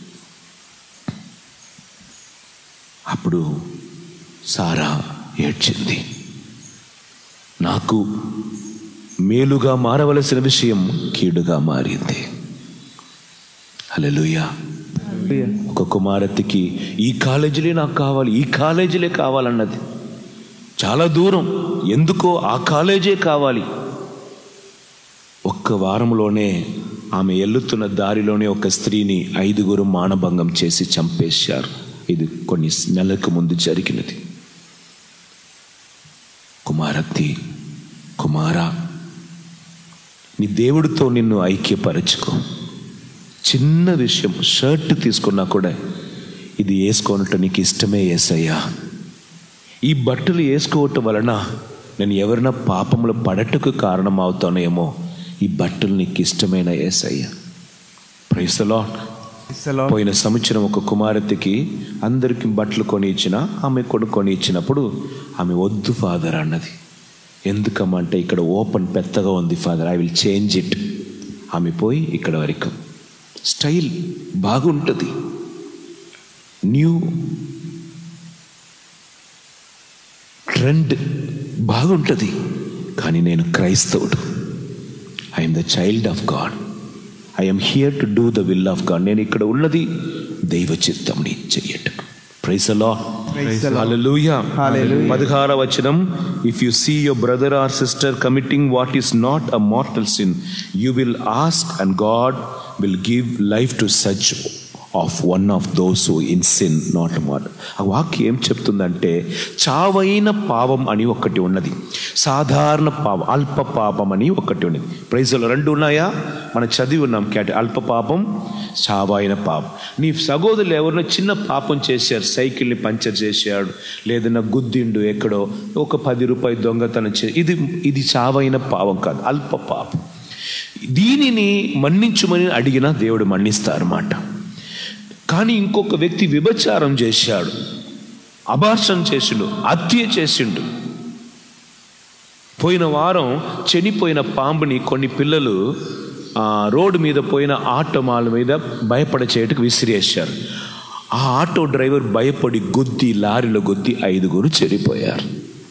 అప్పుడు సారా ఏడ్చింది నాకు మేలుగా మారవలసిన విషయం కీడుగా మారింది హల్లెలూయా ఒక కుమారతికి ఈ కాలేజీలే నాకు కావాలి ఈ కాలేజీలే కావాలన్నది చాలా దూరం ఎందుకో ఆ కాలేజే కావాలి ఒక్క వారంలోనే ఆమె ఎల్లుతున్న దారిలోనే ఒక స్త్రీని ఐదుగురు మానభంగం చేసి చంపేశారు ఇది కొన్ని నెలలకు ముందు జరిగినది కుమారత్తి కుమారా నీ దేవుడితో నిన్ను ఐక్యపరచుకో చిన్న విషయం షర్ట్ తీసుకున్నా కూడా ఇది వేసుకోనట్టు నీకు ఇష్టమే ఏసయ్యా ఈ బట్టలు వేసుకోవటం వలన నేను ఎవరైనా పాపంలో పడటకు కారణం అవుతానేమో ఈ బట్టలు నీకు ఇష్టమైన ఏసయ్యా ప్రైసలో ఇస్తలో పోయిన సంవత్సరం ఒక కుమారతికి అందరికి బట్టలు కొని ఇచ్చిన ఆమె కూడా కొని ఇచ్చినప్పుడు ఆమె వద్దు ఫాదర్ అన్నది ఎందుకమ్మా అంటే ఇక్కడ ఓపెన్ పెద్దగా ఉంది father I will change it ఆమె పోయి ఇక్కడ వరకు స్టైల్ బాగుంటుంది న్యూ ట్రెండ్ బాగుంటుంది కానీ నేను క్రైస్తవుడు I'm the child of God I'm here to do the will of God నేను ఇక్కడ ఉన్నది దైవ చిత్తంని చెయ్యటం ప్రైజ్ అలా Praise the Lord. Hallelujah Hallelujah. పదహార వచనం if you see your brother are sister committing what is not a mortal sin you will ask and God will give life to such of one of those who in sin not mortal ఆ వాక్యం ఏం చెప్తుందంటే చావైన పాపం అని ఒకటి ఉన్నది సాధారణ పాపం అల్ప పాపం అని ఒకటి ఉన్నది ప్రైజ్లో రెండు ఉన్నాయా మనం చదివి ఉన్నాం క్యాట అల్ప పాపం చావైన పాపం నీ సహోదరులు ఎవరినో చిన్న పాపం చేశారు సైకిల్ని పంచర్ చేశాడు లేదన్నా గుద్దిండు ఎక్కడో ఒక పది రూపాయలు దొంగతనం చే ఇది ఇది చావైన పాపం కాదు అల్ప పాపం దీనిని మన్నించుమని అడిగినా దేవుడు మన్నిస్తారన్నమాట కానీ ఇంకొక వ్యక్తి విభచారం చేశాడు అబార్షన్ చేసిండు హత్య చేసిండు పోయిన వారం చనిపోయిన పాంబుని కొన్ని పిల్లలు ఆ, రోడ్డు మీద పోయిన ఆటో మాల మీద భయపడ చేయటకు విసిరేశారు ఆ ఆటో డ్రైవర్ భయపడి గుద్ది లారీలో గుద్ది ఐదుగురు చనిపోయారు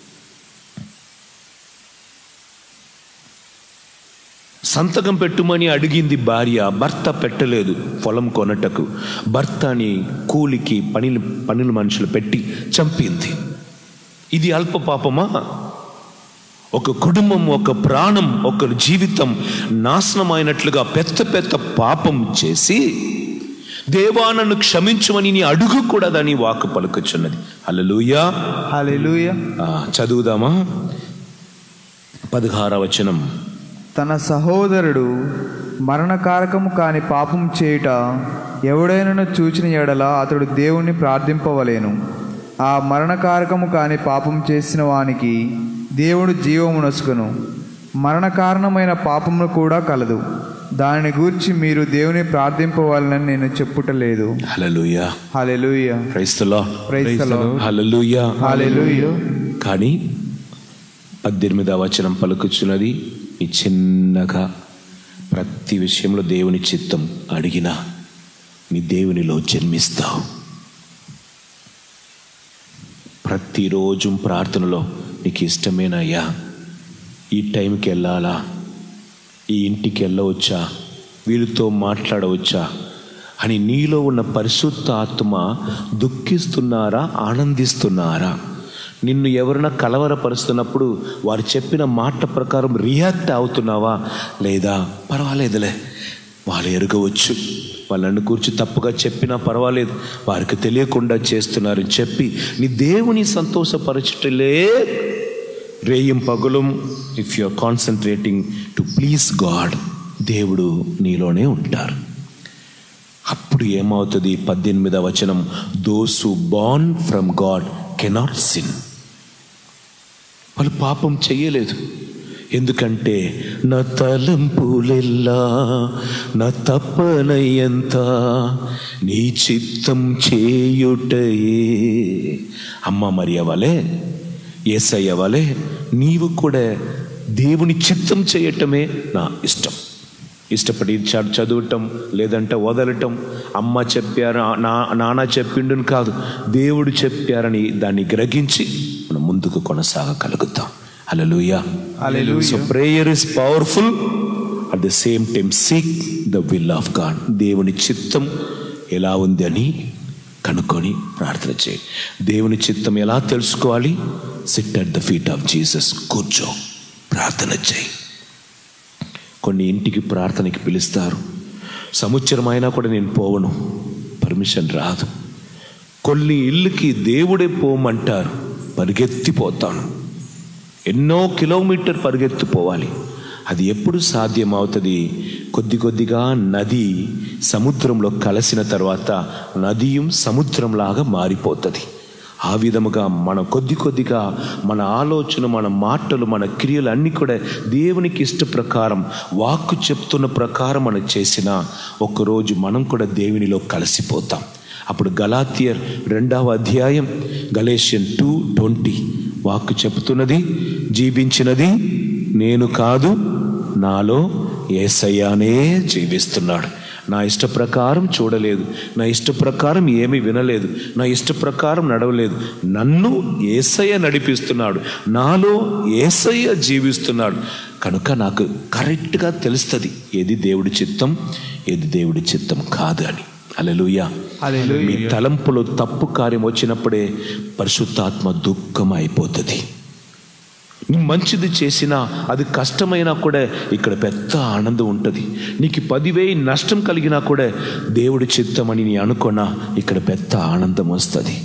సంతకం పెట్టుమని అడిగింది భార్య భర్త పెట్టలేదు పొలం కొనటకు భర్తని కూలికి పనిలు పనుల మనుషులు పెట్టి చంపింది ఇది అల్ప పాపమా ఒక కుటుంబం ఒక ప్రాణం ఒక జీవితం నాశనమైనట్లుగా పెద్ద పెద్ద పాపం చేసి దేవా నన్ను క్షమించమని నీ అడుగు కూడా దాని వాకు పలుకుచున్నది హల్లెలూయా హల్లెలూయా ఆ, చదువుదామా పదహార వచనం తన సహోదరుడు మరణకారకము కాని పాపం చేయుట ఎవడైనను చూచిన ఎడల అతడు దేవుణ్ణి ప్రార్థింపవలేను ఆ మరణకారకము కాని పాపం చేసిన వానికి దేవుడు జీవమునసుకును మరణ కారణమైన పాపమును కూడా కలదు దానిని గూర్చి మీరు దేవుని ప్రార్థింపవాలని నేను చెప్పుటలేదు హల్లెలూయా హల్లెలూయా క్రైస్తలో praise the lord. Hallelujah hallelujah కానీ పద్దెనిమిదవ వచనం పలుకుచున్నది ఈ చిన్నగా ప్రతి విషయంలో దేవుని చిత్తం అడిగినా నీ దేవునిలో జన్మిస్తావు ప్రతిరోజు ప్రార్థనలో నీకు ఇష్టమేనయ్యా ఈ టైంకి వెళ్ళాలా ఈ ఇంటికి వెళ్ళవచ్చా వీళ్ళతో మాట్లాడవచ్చా అని నీలో ఉన్న పరిశుద్ధ ఆత్మ దుఃఖిస్తున్నారా ఆనందిస్తున్నారా నిన్ను ఎవరైనా కలవరపరుస్తున్నప్పుడు వారు చెప్పిన మాట ప్రకారం రియాక్ట్ అవుతున్నావా లేదా పర్వాలేదులే వాళ్ళు ఎరగవచ్చు వాళ్ళని కూర్చి తప్పుగా చెప్పినా పర్వాలేదు వారికి తెలియకుండా చేస్తున్నారని చెప్పి నీ దేవుని సంతోషపరచుటలే రేయం పగులం if you are concentrating to please God దేవుడు నీలోనే ఉంటారు అప్పుడు ఏమవుతుంది పద్దెనిమిదవ వచనం those who born from God cannot sin వాళ్ళు పాపం చెయ్యలేదు ఎందుకంటే నా తలంపులెల్లా నా తప్పనయ్యంత నీ చిత్తం చేయుటయే అమ్మ మరి అవలే ఏసయ్య వలే నీవు కూడా దేవుని చిత్తం చేయటమే నా ఇష్టం ఇష్టపడి చ- చదవటం లేదంటే వదలటం అమ్మ చెప్పారు నా నాన్న చెప్పిండుని కాదు దేవుడు చెప్పారని దాన్ని గ్రహించి మనం ముందుకు కొనసాగగలుగుతాం హల్లెలూయా Hallelujah. So prayer is powerful at the same time seek the will of God దేవుని చిత్తం ఎలా ఉంది అని కనుక్కొని ప్రార్థన చేయండి దేవుని చిత్తం ఎలా తెలుసుకోవాలి sit at the feet of Jesus కూర్చో ప్రార్థన చేయి కొన్ని ఇంటికి ప్రార్థనకి పిలుస్తారు సంవత్సరం అయినా కూడా నేను పోవను పర్మిషన్ రాదు కొన్ని ఇల్లుకి దేవుడే పోమంటారు పరిగెత్తిపోతాను ఎన్నో కిలోమీటర్ పరిగెత్తిపోవాలి అది ఎప్పుడు సాధ్యమవుతుంది కొద్ది కొద్దిగా నది సముద్రంలో కలిసిన తర్వాత నదియం సముద్రంలాగా మారిపోతుంది ఆ విధముగా మనం కొద్ది కొద్దిగా మన ఆలోచన మన మాటలు మన క్రియలు అన్నీ కూడా దేవునికి ఇష్ట ప్రకారం వాక్కు చెప్తున్న ప్రకారం మనం చేసిన ఒకరోజు మనం కూడా దేవునిలో కలిసిపోతాం అప్పుడు గలాతియర్ రెండవ అధ్యాయం గలేషియన్ టూ ట్వంటీ వాక్కు చెప్తున్నది జీవించినది నేను కాదు నాలో ఏసయ్యానే జీవిస్తున్నాడు నా ఇష్ట ప్రకారం చూడలేదు నా ఇష్ట ప్రకారం ఏమీ వినలేదు నా ఇష్ట ప్రకారం నడవలేదు నన్ను ఏసయ్య నడిపిస్తున్నాడు నాలో ఏసయ్య జీవిస్తున్నాడు కనుక నాకు కరెక్ట్గా తెలుస్తుంది ఏది దేవుడి చిత్తం ఏది దేవుడి చిత్తం కాదు అని అలలుయ హల్లెలూయా. మీ తలంపులో తప్పు కార్యం వచ్చినప్పుడే పరిశుద్ధాత్మ దుఃఖం అయిపోతుంది నీ మంచిది చేసినా అది కష్టమైనా కూడా ఇక్కడ పెద్ద ఆనందం ఉంటుంది నీకు పదివేయి నష్టం కలిగినా కూడా దేవుడి చిత్తమని నీ అనుకున్నా ఇక్కడ పెద్ద ఆనందం వస్తుంది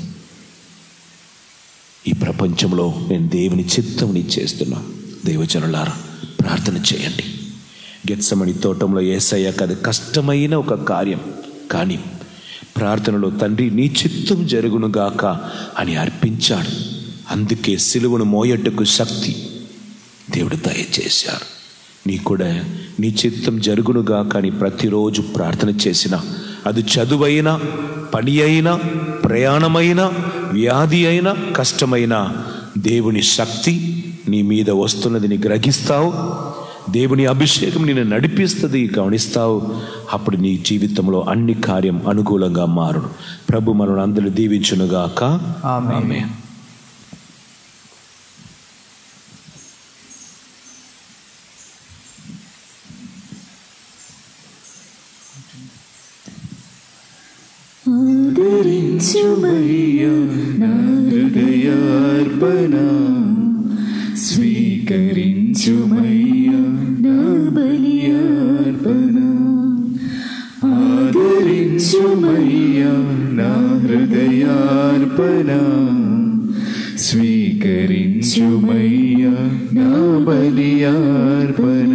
ఈ ప్రపంచంలో నేను దేవుని చిత్తంని చేస్తున్నా దేవజనులారా ప్రార్థన చేయండి గెత్సమణి తోటంలో ఏసయ్యాక అది కష్టమైన ఒక కార్యం కానీ ప్రార్థనలో తండ్రి నీ చిత్తం జరుగునుగాక అని అర్పించాడు అందుకే సిలువను మోయట్టుకు శక్తి దేవుడు దయచేశారు నీ కూడా నీ చిత్తం జరుగునుగా కానీ ప్రతిరోజు ప్రార్థన చేసిన అది చదువైనా పని అయినా ప్రయాణమైనా వ్యాధి అయినా కష్టమైన దేవుని శక్తి నీ మీద వస్తున్నది నీ గ్రహిస్తావు దేవుని అభిషేకం నిన్ను నడిపిస్తుంది గమనిస్తావు అప్పుడు నీ జీవితంలో అన్ని కార్యం అనుకూలంగా మారును ప్రభు మనల్ని అందరూ దీవించునుగాక ఆమేన్. ఆమేన్. ఆదరించుమయ్యా నా హృదయార్పణ స్వీకరించుమయ్యా నా బలియార్పణ ఆదరించుమయ్యా నా హృదయార్పణ స్వీకరించుమయ్యా నా బలియార్పణ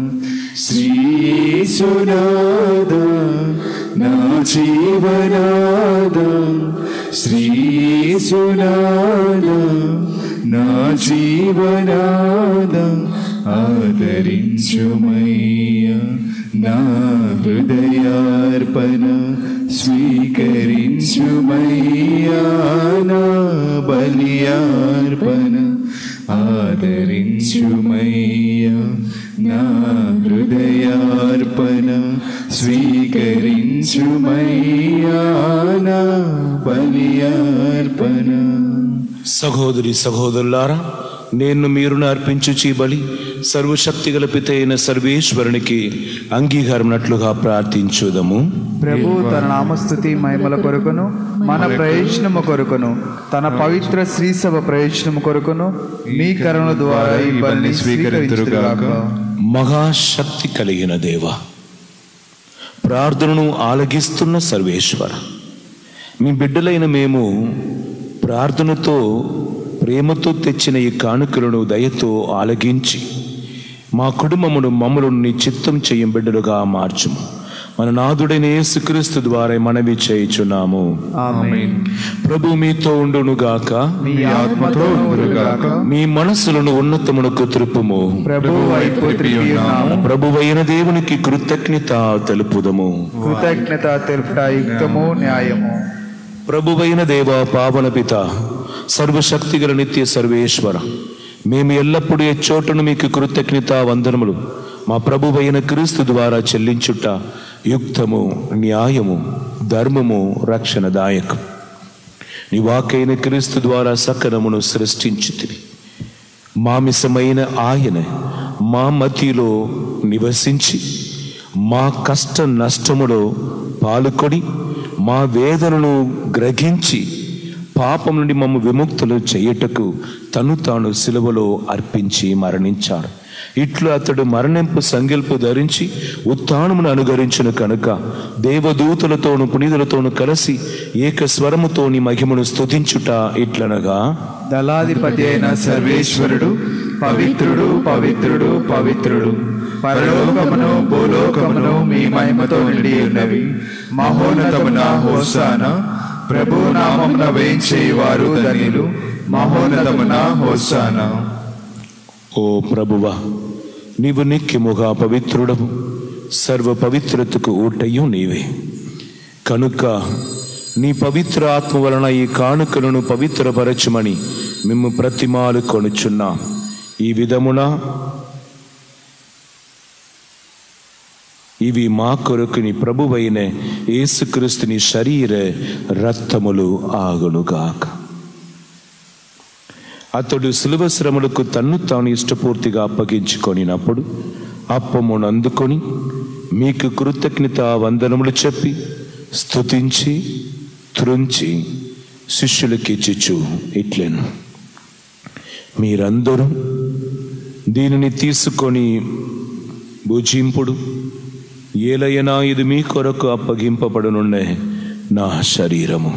శ్రీసునాదా నా జీవనాద శ్రీసునాద నా జీవనాద ఆదరించుమయ్యా నా హృదయార్పణ స్వీకరించుమయ్యా నా బలియార్పణ ఆదరించుమయ్యా నా హృదయార్పణ స్వీకరించుమయ్యా నా బలియార్పణ సహోదరి సహోదరులారా నేను మీరును అర్పించుచి బలి సర్వశక్తి గల పిత అయిన సర్వేశ్వరునికి అంగీకారమునట్లుగా ప్రార్థించుదము ప్రభు తన నామస్థుతి మహిమల కొరకును మన ప్రయోజనము కొరకును తన పవిత్ర శ్రీసభ ప్రయోజనము కొరకును మీ కరుణ ద్వారా ఈ బలిని స్వీకరించుగాక మహాశక్తి కలిగిన దేవ ప్రార్థనను ఆలగిస్తున్న సర్వేశ్వర మీ బిడ్డలైన మేము ప్రార్థనతో ప్రేమతో తెచ్చిన ఈ కానుకలను దయతో ఆలగించి మా కుటుంబమును మమ్మలను నీ చిత్తం చేయం బిడ్డలుగా మార్చుము మన నాదుడైన యేసుక్రీస్తు ద్వారా మనవి చేయుచున్నాము ఆమేన్ ప్రభు మీతో ఉండునుగాక మీ ఆత్మతో ఉండుగాక మీ మనస్సులను ఉన్నతమునకు త్రిప్పుము ప్రభు వైపు త్రిప్పి ఉన్నాము ప్రభువైన దేవునికి కృతజ్ఞత తెలుపుదము కృతజ్ఞత తెలుపుట యుక్తము న్యాయము ప్రభువైన దేవ పావన పిత సర్వశక్తిగల నిత్య సర్వేశ్వర మేము ఎల్లప్పుడూ ఏ చోటను మీకు కృతజ్ఞత వందనములు మా ప్రభువైన క్రీస్తు ద్వారా చెల్లించుట యుక్తము న్యాయము ధర్మము రక్షణదాయకం నీ వాకైన క్రీస్తు ద్వారా సకలమును సృష్టించుతివి మామిసమైన ఆయన మా మధ్యలో నివసించి మా కష్ట నష్టములో పాలుకొని మా వేదనను గ్రహించి పాపం నుండి మమ్మ విముక్తులు చేయుటకు తను తాను సిలువలో అర్పించి మరణించాడు ఇట్లు అతడు మరణింపు సంగిల్పు ధరించి ఉత్థానమును అనుగరించును కనుక దేవదూతలతోను పునీతులతోను కలిసి ఏక స్వరముతోని మహిమను స్తుతించుట ఇట్లనగా దళాధిపతి అయిన సర్వేశ్వరుడు పవిత్రుడు పవిత్రుడు పవిత్రుడు పరలోకమును భూలోకమును మీ మహిమతో నిండి ఉన్నవి మహోన్నతమున హోసాన ప్రభు నామమున వేయించేవారు ధనిలు మహోన్నతమున హోసాన ఓ ప్రభువా నీవు నిత్యముగా పవిత్రుడవు సర్వ పవిత్రతకు ఊటయు నీవే కనుక నీ పవిత్ర ఆత్మ వలన ఈ కానుకలను పవిత్రపరచుమని మేము ప్రతిమాలు కొనుచున్నాం ఈ విధమున ఇవి మా కొరకుని ప్రభువైన యేసుక్రీస్తుని శరీర రక్తములు ఆగునుగాక అతడు సులభ శ్రమలకు తన్ను తాను ఇష్టపూర్తిగా అప్పగించుకొనినప్పుడు అప్పమును అందుకొని మీకు కృతజ్ఞత వందనములు చెప్పి స్తుతించి త్రుంచి శిష్యులకిచ్చిచు ఇట్లెను మీరందరూ దీనిని తీసుకొని భుజింపుడు ఏలయనా ఇది మీ కొరకు అప్పగింపబడనుండే నా శరీరము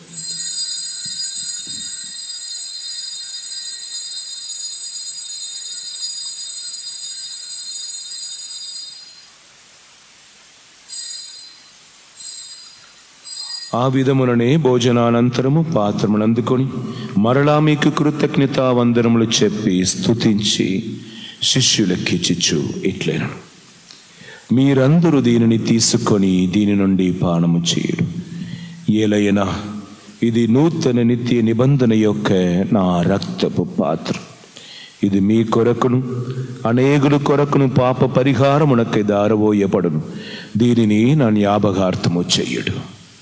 ఆ విధముననే భోజనానంతరము పాత్రమును అందుకొని మరలా మీకు కృతజ్ఞత వందనములు చెప్పి స్తుతించి శిష్యులకిచ్చిచ్చు ఇట్లేను మీరందరూ దీనిని తీసుకొని దీని నుండి పానము చేయుడు ఏలైనా ఇది నూతన నిత్య నిబంధన యొక్క నా రక్తపు పాత్ర ఇది మీ కొరకును అనేగుల కొరకును పాప పరిహారమునకై దారబోయబడును దీనిని నా జ్ఞాపకార్థము చెయ్యడు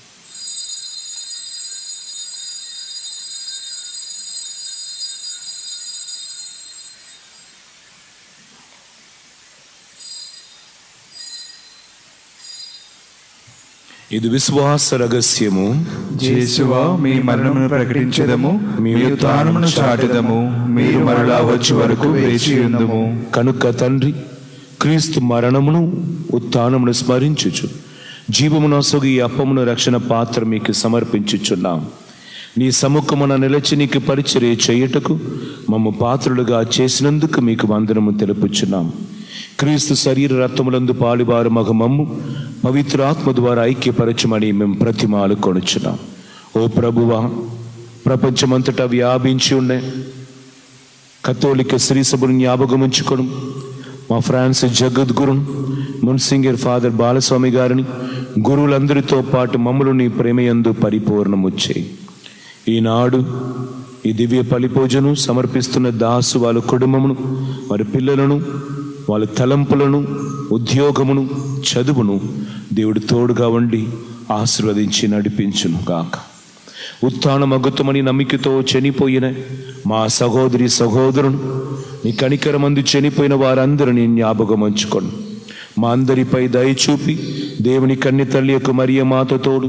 ఇది విశ్వాస రహస్యము జేసువా మీ మరణమును ప్రకటించదము మీ ఉత్థానమును చాటుదము మీరు మరలా వచ్చి వరకు వేచి ఉందము కనుక తండ్రి క్రీస్తు మరణమును ఉత్థానమును స్మరించుచు జీవమును అసొగి ఈ అప్పమును రక్షణ పాత్ర మీకు సమర్పించుచున్నాం నీ సముఖమున నిలచి నీకు పరిచర్య చేయుటకు మమ్ము పాత్రులుగా చేసినందుకు మీకు వందనము తెలుపుచున్నాం క్రీస్తు శరీర రక్తములందు పాలువారు మగ మమ్ము పవిత్రాత్మ ద్వారా ఐక్యపరచమని మేము ప్రతిమాలు కొనుచున్నాం ఓ ప్రభువా ప్రపంచమంతటా వ్యాపించి ఉండే కథోలిక శ్రీ సభను జ్ఞాపకం ఉంచుకోను మా ఫ్రాన్సిస్ జగద్గురు మున్సింగర్ ఫాదర్ బాలస్వామి గారిని గురువులందరితో పాటు మమ్మల్ని నీ ప్రేమయందు పరిపూర్ణము చేయి ఈనాడు ఈ దివ్య పలిపూజను సమర్పిస్తున్న దాసు వాళ్ళ కుటుంబమును వారి పిల్లలను వాళ్ళ తలంపులను ఉద్యోగమును చదువును దేవుడు తోడుగా ఉండి ఆశీర్వదించి నడిపించును గాక ఉత్థానమగుతమని నమ్మికతో చనిపోయిన మా సహోదరి సహోదరును నీ కనికరమందు చనిపోయిన వారందరినీ జ్ఞాపకం ఉంచుకోండి మా అందరిపై దయ చూపి దేవుని కన్ని తల్లి యొక్క మరియ మాతతోడు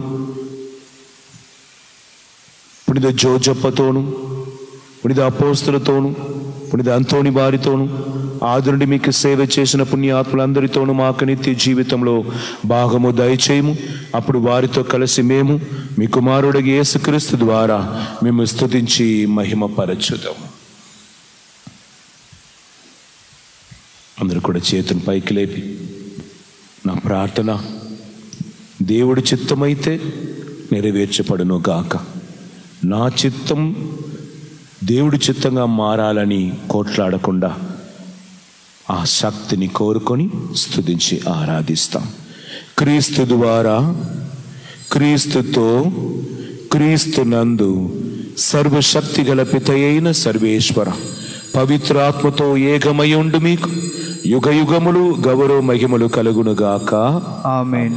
పునిద జోజప్పతోను పునిద అపోస్తులతోను పునిద అంతోని వారితోను ఆదురుడి మీకు సేవ చేసిన పుణ్యాత్ములందరితోనూ మాకు నిత్య జీవితంలో భాగము దయచేయము అప్పుడు వారితో కలిసి మేము మీ కుమారుడికి యేసుక్రీస్తు ద్వారా మేము స్తుతించి మహిమపరచుదాము అందరూ కూడా చేతుని పైకి లేపి నా ప్రార్థన దేవుడి చిత్తమైతే నెరవేర్చబడును గాక నా చిత్తం దేవుడి చిత్తంగా మారాలని కోట్లాడకుండా ఆ శక్తిని కోరుకొని స్తుతించి ఆరాధిస్తాం క్రీస్తు ద్వారా క్రీస్తుతో క్రీస్తు నందు సర్వశక్తి గల పితయైన సర్వేశ్వర పవిత్రాత్మతో ఏకమయుండు మీకు యుగ యుగములు గౌరవ మహిమలు కలుగునుగాక ఆమెన్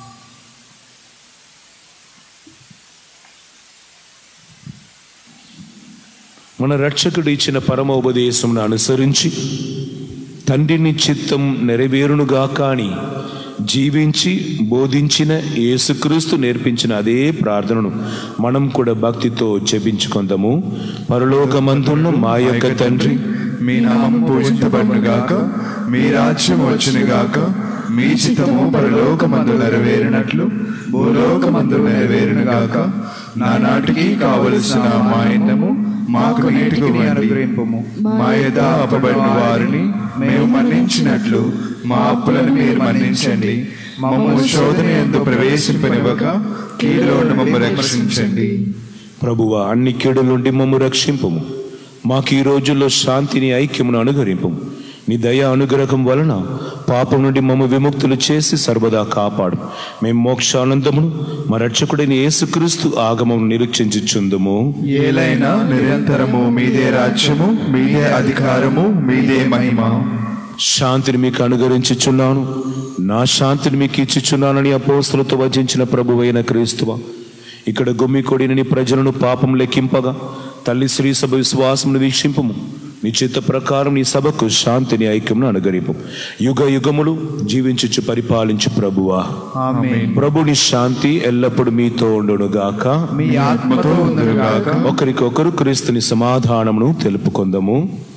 మన రక్షకుడు ఇచ్చిన పరమోపదేశమును అనుసరించి తండ్రిని చిత్తం నెరవేరునుగా కాని జీవించి బోధించిన యేసుక్రీస్తు నేర్పించిన అదే ప్రార్థనను మనం కూడా భక్తితో జపించుకుందాము పరలోకమందున్న మా యొక్క తండ్రి మీ నామం పూజించబడును గాక మీ రాజ్యం వచ్చును గాక మీ చిత్తము పరలోకమందు నెరవేరినట్లు భూలోకమందు నెరవేరును గాక నానాటికి కావలసిన మా ఇండము మాకు నీటికి ఇవ్వండి అనుగ్రహింపము మా యథా అపబడిన వారిని మేము మన్నించినట్లు మా అప్పులను మీరు మన్నించండి మమ్మల్ని శోధన ఎందు ప్రవేశింపనివ్వక కీడులో మమ్మ రక్షించండి ప్రభువ అన్ని కీడుల నుండి మమ్ము రక్షింపము మాకు ఈ రోజుల్లో శాంతిని ఐక్యమును అనుగరింపము నీ దయ అనుగ్రహం వలన పాపం నుండి మమ్మ విముక్తులు చేసి సర్వదా కాపాడు మేము మోక్షానందమును మా రక్షకుడైన యేసుక్రీస్తు ఆగమం నిరీక్షించుచుందుము ఏలైనా నిరంతరము మీదే రాజ్యము మీదే అధికారము మీదే మహిమ శాంతిని మీకు అనుగరించుచున్నాను నా శాంతిని మీకు ఇచ్చుచున్నానని అపోస్తులతో వచించిన ప్రభువైన క్రీస్తువ ఇక్కడ గుమ్మికొడిని నీ ప్రజలను పాపం లెక్కింపగా తల్లి శ్రీ సభ విశ్వాసమును వీక్షింపము నీ చిత్త ప్రకారం నీ సభకు శాంతిని ఐక్యమును అనుగరింపు యుగ యుగములు జీవించుచు పరిపాలించు ప్రభువా ఆమేన్ ప్రభుని శాంతి ఎల్లప్పుడు మీతో ఉండునుగాక మీ ఆత్మతో ఉందరుగాక ఒకరికొకరు క్రీస్తుని సమాధానమును తెలుపుకుందము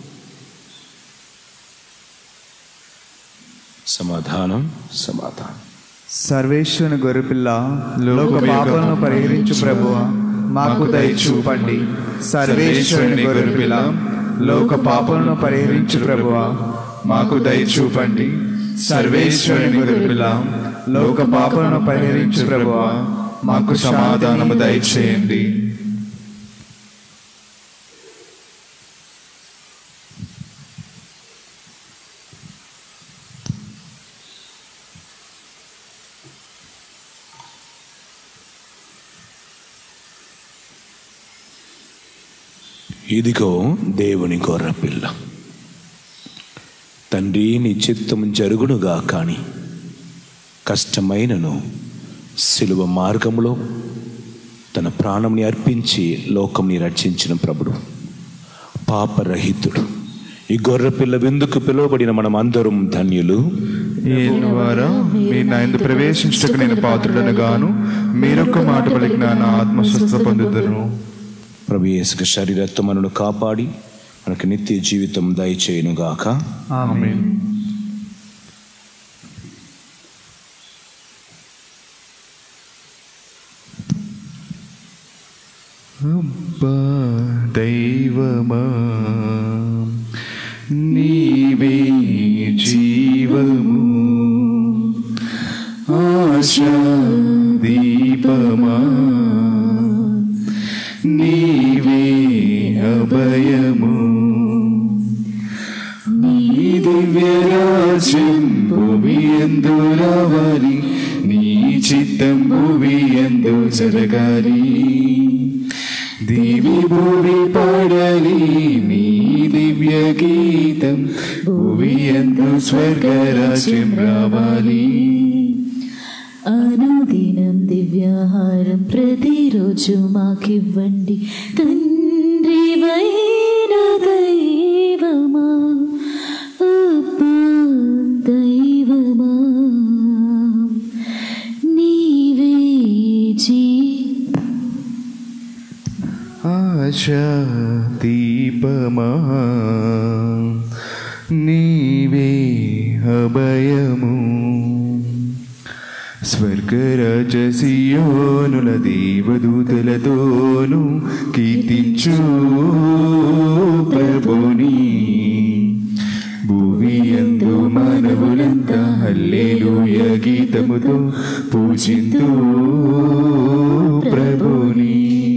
సమాధానం సమాధానం సర్వేశ్వరుని గొర్రెపిల్ల లోక పాపాలను పరిహరించు ప్రభువ మాకు దయ చూపండి సర్వేశ్వరుని గొర్రెపిల్ల లోక పాపాలను పరిహరించు ప్రభువ మాకు దయ చూపండి సర్వేశ్వరుని గొర్రెపిల్ల లోక పాపలను పరిహరించు ప్రభువ మాకు సమాధానము దయచేయండి ఇదిగో దేవుని గొర్రె పిల్ల తండ్రి నీ చిత్తం జరుగునుగా కాని కష్టమైనను సిలువ మార్గంలో తన ప్రాణంని అర్పించి లోకంని రక్షించిన ప్రభుడు పాపరహితుడు ఈ గొర్రె పిల్ల విందుకు పిలువబడిన మనం అందరం ధన్యులు ద్వారా మీ నా యందు ప్రవేశించటకు నేను పాత్రుడను గాను మీరొక్క మాట పలికిన నా ఆత్మ స్వస్థ పొందుదును ప్రభు యేసుకు శరీరత్వం మనను కాపాడి మనకు నిత్య జీవితం దయచేయునుగాక ఆమేన్ అబ్బా దైవమా నీవే జీవము ఆశా దీపమా నీవే అభయము నీ దివ్యరాజ్యం భూమి ఎందు రావాలి నీ చిత్తం భూమి ఎందు జరగాలి దేవి భూమి పాడాలి నీ దివ్య గీతం భూమి ఎందు స్వర్గరాజ్యం రావాలి అనుదినం దివ్యాహారం ప్రతిరోజు మాకివ్వండి తండ్రి వైన దైవమా అబ్బా దైవమా నీవే జీ ఆశా దీపమా నీవే అభయము స్వర్గరాజసియోనుల దేవదూతలతోను కీర్తించు ప్రభుని భూమి ఎందు మానవులంతా హల్లేలూయ గీతముతో పూజింతు ప్రభుని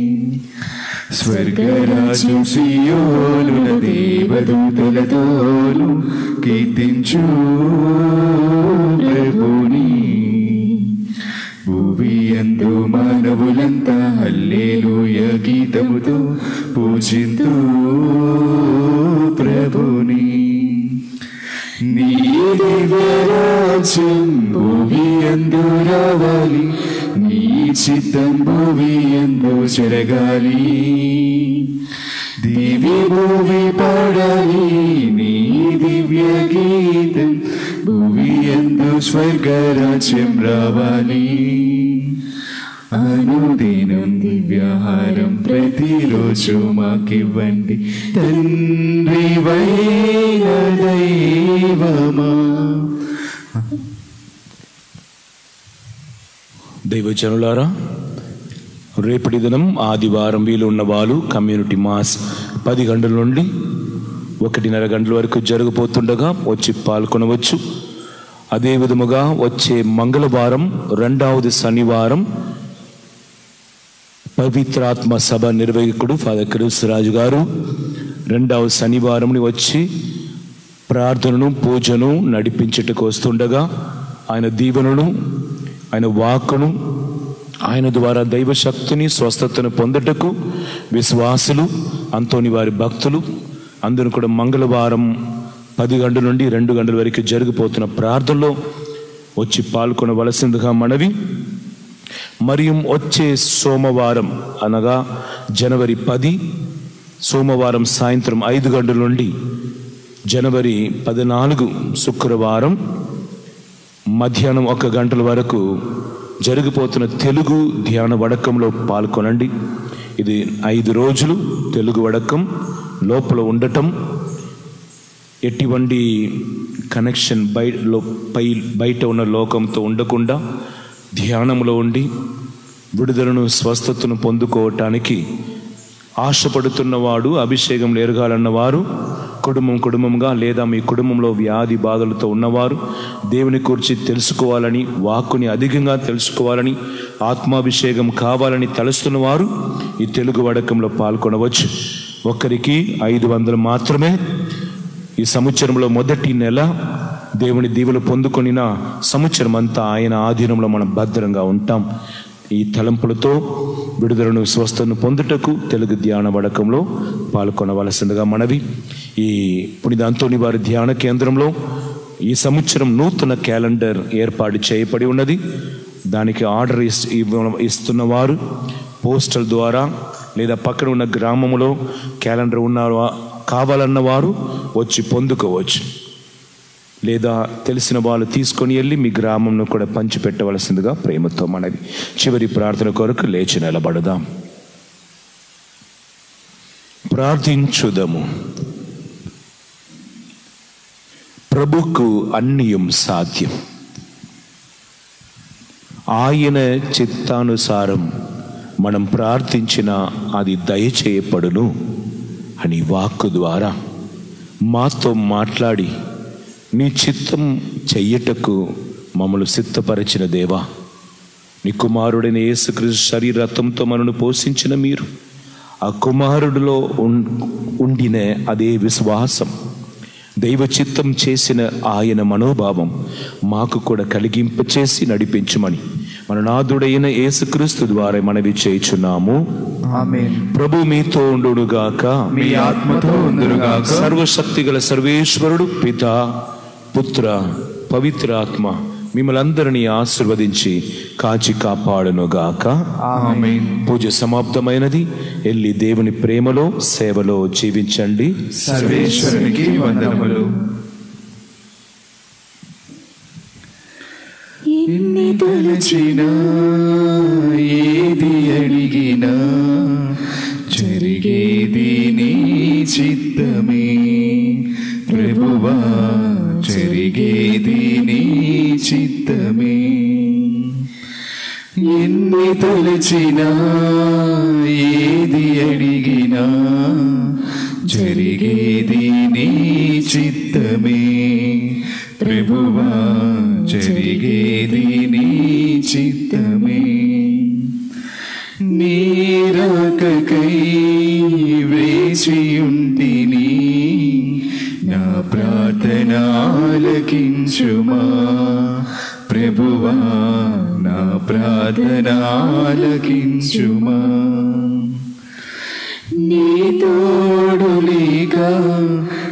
స్వర్గరాజు సియోనుల దేవదూతలతోను కీర్తించు ప్రభుని భూమి ఎందు మానవులంతా హల్లేలూయ గీతముతో పూజింతు ప్రభుని నీ దివ్యరాజ్యం భూమి ఎందు రావాలి నీ చిత్తం భూమి ఎందు జరగాలి దివి భూమి పాడాలి నీ దివ్య గీతం భూమి ఎందు స్వర్గరాజ్యం రావాలి అనుదినం దివ్యాహారం ప్రతిరోజు మాకివ్వండి తండ్రి వైన దైవమా దైవజనులారా రేపటి దినం ఆదివారం వీలు ఉన్న వాళ్ళు కమ్యూనిటీ మాస్ పది గంటల నుండి ఒకటిన్నర గంటల వరకు జరగబోతుండగా వచ్చి పాల్గొనవచ్చు అదే విధముగా వచ్చే మంగళవారం రెండవది శనివారం పవిత్రాత్మ సభ నిర్వాహకుడు ఫాదర్ క్రిస్రాజు గారు రెండవ శనివారంని వచ్చి ప్రార్థనను పూజను నడిపించుటకు వస్తుండగా ఆయన దీవెనను ఆయన వాక్కును ఆయన ద్వారా దైవ శక్తిని స్వస్థతను పొందుటకు విశ్వాసులు అంతోని వారి భక్తులు అందరూ కూడా మంగళవారం పది గంటల నుండి రెండు గంటల వరకు జరిగిపోతున్న ప్రార్థనలో వచ్చి పాల్గొనవలసిందిగా మనవి మరియు వచ్చే సోమవారం అనగా జనవరి పది సోమవారం సాయంత్రం ఐదు గంటల నుండి జనవరి పద్నాలుగు శుక్రవారం మధ్యాహ్నం ఒక గంటల వరకు జరిగిపోతున్న తెలుగు ధ్యాన వడకంలో పాల్గొనండి ఇది ఐదు రోజులు తెలుగు వడకం లోపల ఉండటం ఎటువంటి కనెక్షన్ బయట లో పై బయట ఉన్న లోకంతో ఉండకుండా ధ్యానంలో ఉండి విడుదలను స్వస్థతను పొందుకోవటానికి ఆశపడుతున్నవాడు అభిషేకం ఎరగాలన్నవారు కుటుంబం కుటుంబంగా లేదా మీ కుటుంబంలో వ్యాధి బాధలతో ఉన్నవారు దేవుని గురించి తెలుసుకోవాలని వాక్కుని అధికంగా తెలుసుకోవాలని ఆత్మాభిషేకం కావాలని తలుస్తున్నవారు ఈ తెలుగు వడకంలో పాల్గొనవచ్చు ఒక్కరికి ఐదు వందలు మాత్రమే ఈ సంవత్సరంలో మొదటి నెల దేవుని దీవులు పొందుకొనిన సంవత్సరం అంతా ఆయన ఆధీనంలో మనం భద్రంగా ఉంటాం ఈ తలంపులతో విడుదలను స్వస్థను పొందుటకు తెలుగు ధ్యాన వడకంలో పాల్గొనవలసిందిగా మనవి ఈ పునిద అంతోని వారి ధ్యాన కేంద్రంలో ఈ సంవత్సరం నూతన క్యాలెండర్ ఏర్పాటు చేయబడి ఉన్నది దానికి ఆర్డర్ ఇస్ ఇవ్వ- ఇస్తున్నవారు పోస్టల్ ద్వారా లేదా పక్కన ఉన్న గ్రామంలో క్యాలెండర్ ఉన్న కావాలన్న వారు వచ్చి పొందుకోవచ్చు లేదా తెలిసిన వాళ్ళు తీసుకొని వెళ్ళి మీ గ్రామంలో కూడా పంచిపెట్టవలసిందిగా ప్రేమతో మనవి చివరి ప్రార్థన కొరకు లేచి నిలబడదాం ప్రార్థించుదము ప్రభుకు అన్నియం సాధ్యం ఆయన చిత్తానుసారం మనం ప్రార్థించిన అది దయచేయపడును అని వాక్కు ద్వారా మాతో మాట్లాడి నీ చిత్తం చెయ్యటకు మమ్మల్ని సిద్ధపరిచిన దేవా నీ కుమారుడైన యేసుక్రీస్తు శరీరత్వంతో మనను పోషించిన మీరు ఆ కుమారుడిలో ఉన్- ఉండిన అదే విశ్వాసం దైవ చిత్తం చేసిన ఆయన మనోభావం మాకు కూడా కలిగింపచేసి నడిపించమని మన నాదుడైన యేసుక్రీస్తు ద్వారా మనవి చేయుచున్నాము ఆమేన్ ప్రభు మీతో ఉండుగాక మీ ఆత్మతో ఉందురుగాక సర్వశక్తి గల సర్వేశ్వరుడు పిత పుత్ర పవిత్ర ఆత్మ మిమ్మల్ని అందరినీ ఆశీర్వదించి కాచి కాపాడునుగాక ఆమేన్ పూజ సమాప్తమైనది వెళ్ళి దేవుని ప్రేమలో సేవలో జీవించండి సర్వేశ్వరునికి వందనములు ఎన్ని తలచినా ఏది అడిగినా జరిగేది నీ చిత్తమే ప్రభువా జరిగేది నీ చిత్తమే ఎన్ని తలచినా ఏది అడిగినా జరిగేది నీ చిత్తమే ప్రభువా జరిగేది నీ చిత్తమే నీరాకకై వేచియుంటిని నా ప్రార్థన ఆలకించుమా ప్రభువా నా ప్రార్థన ఆలకించుమా నీ తోడు లేక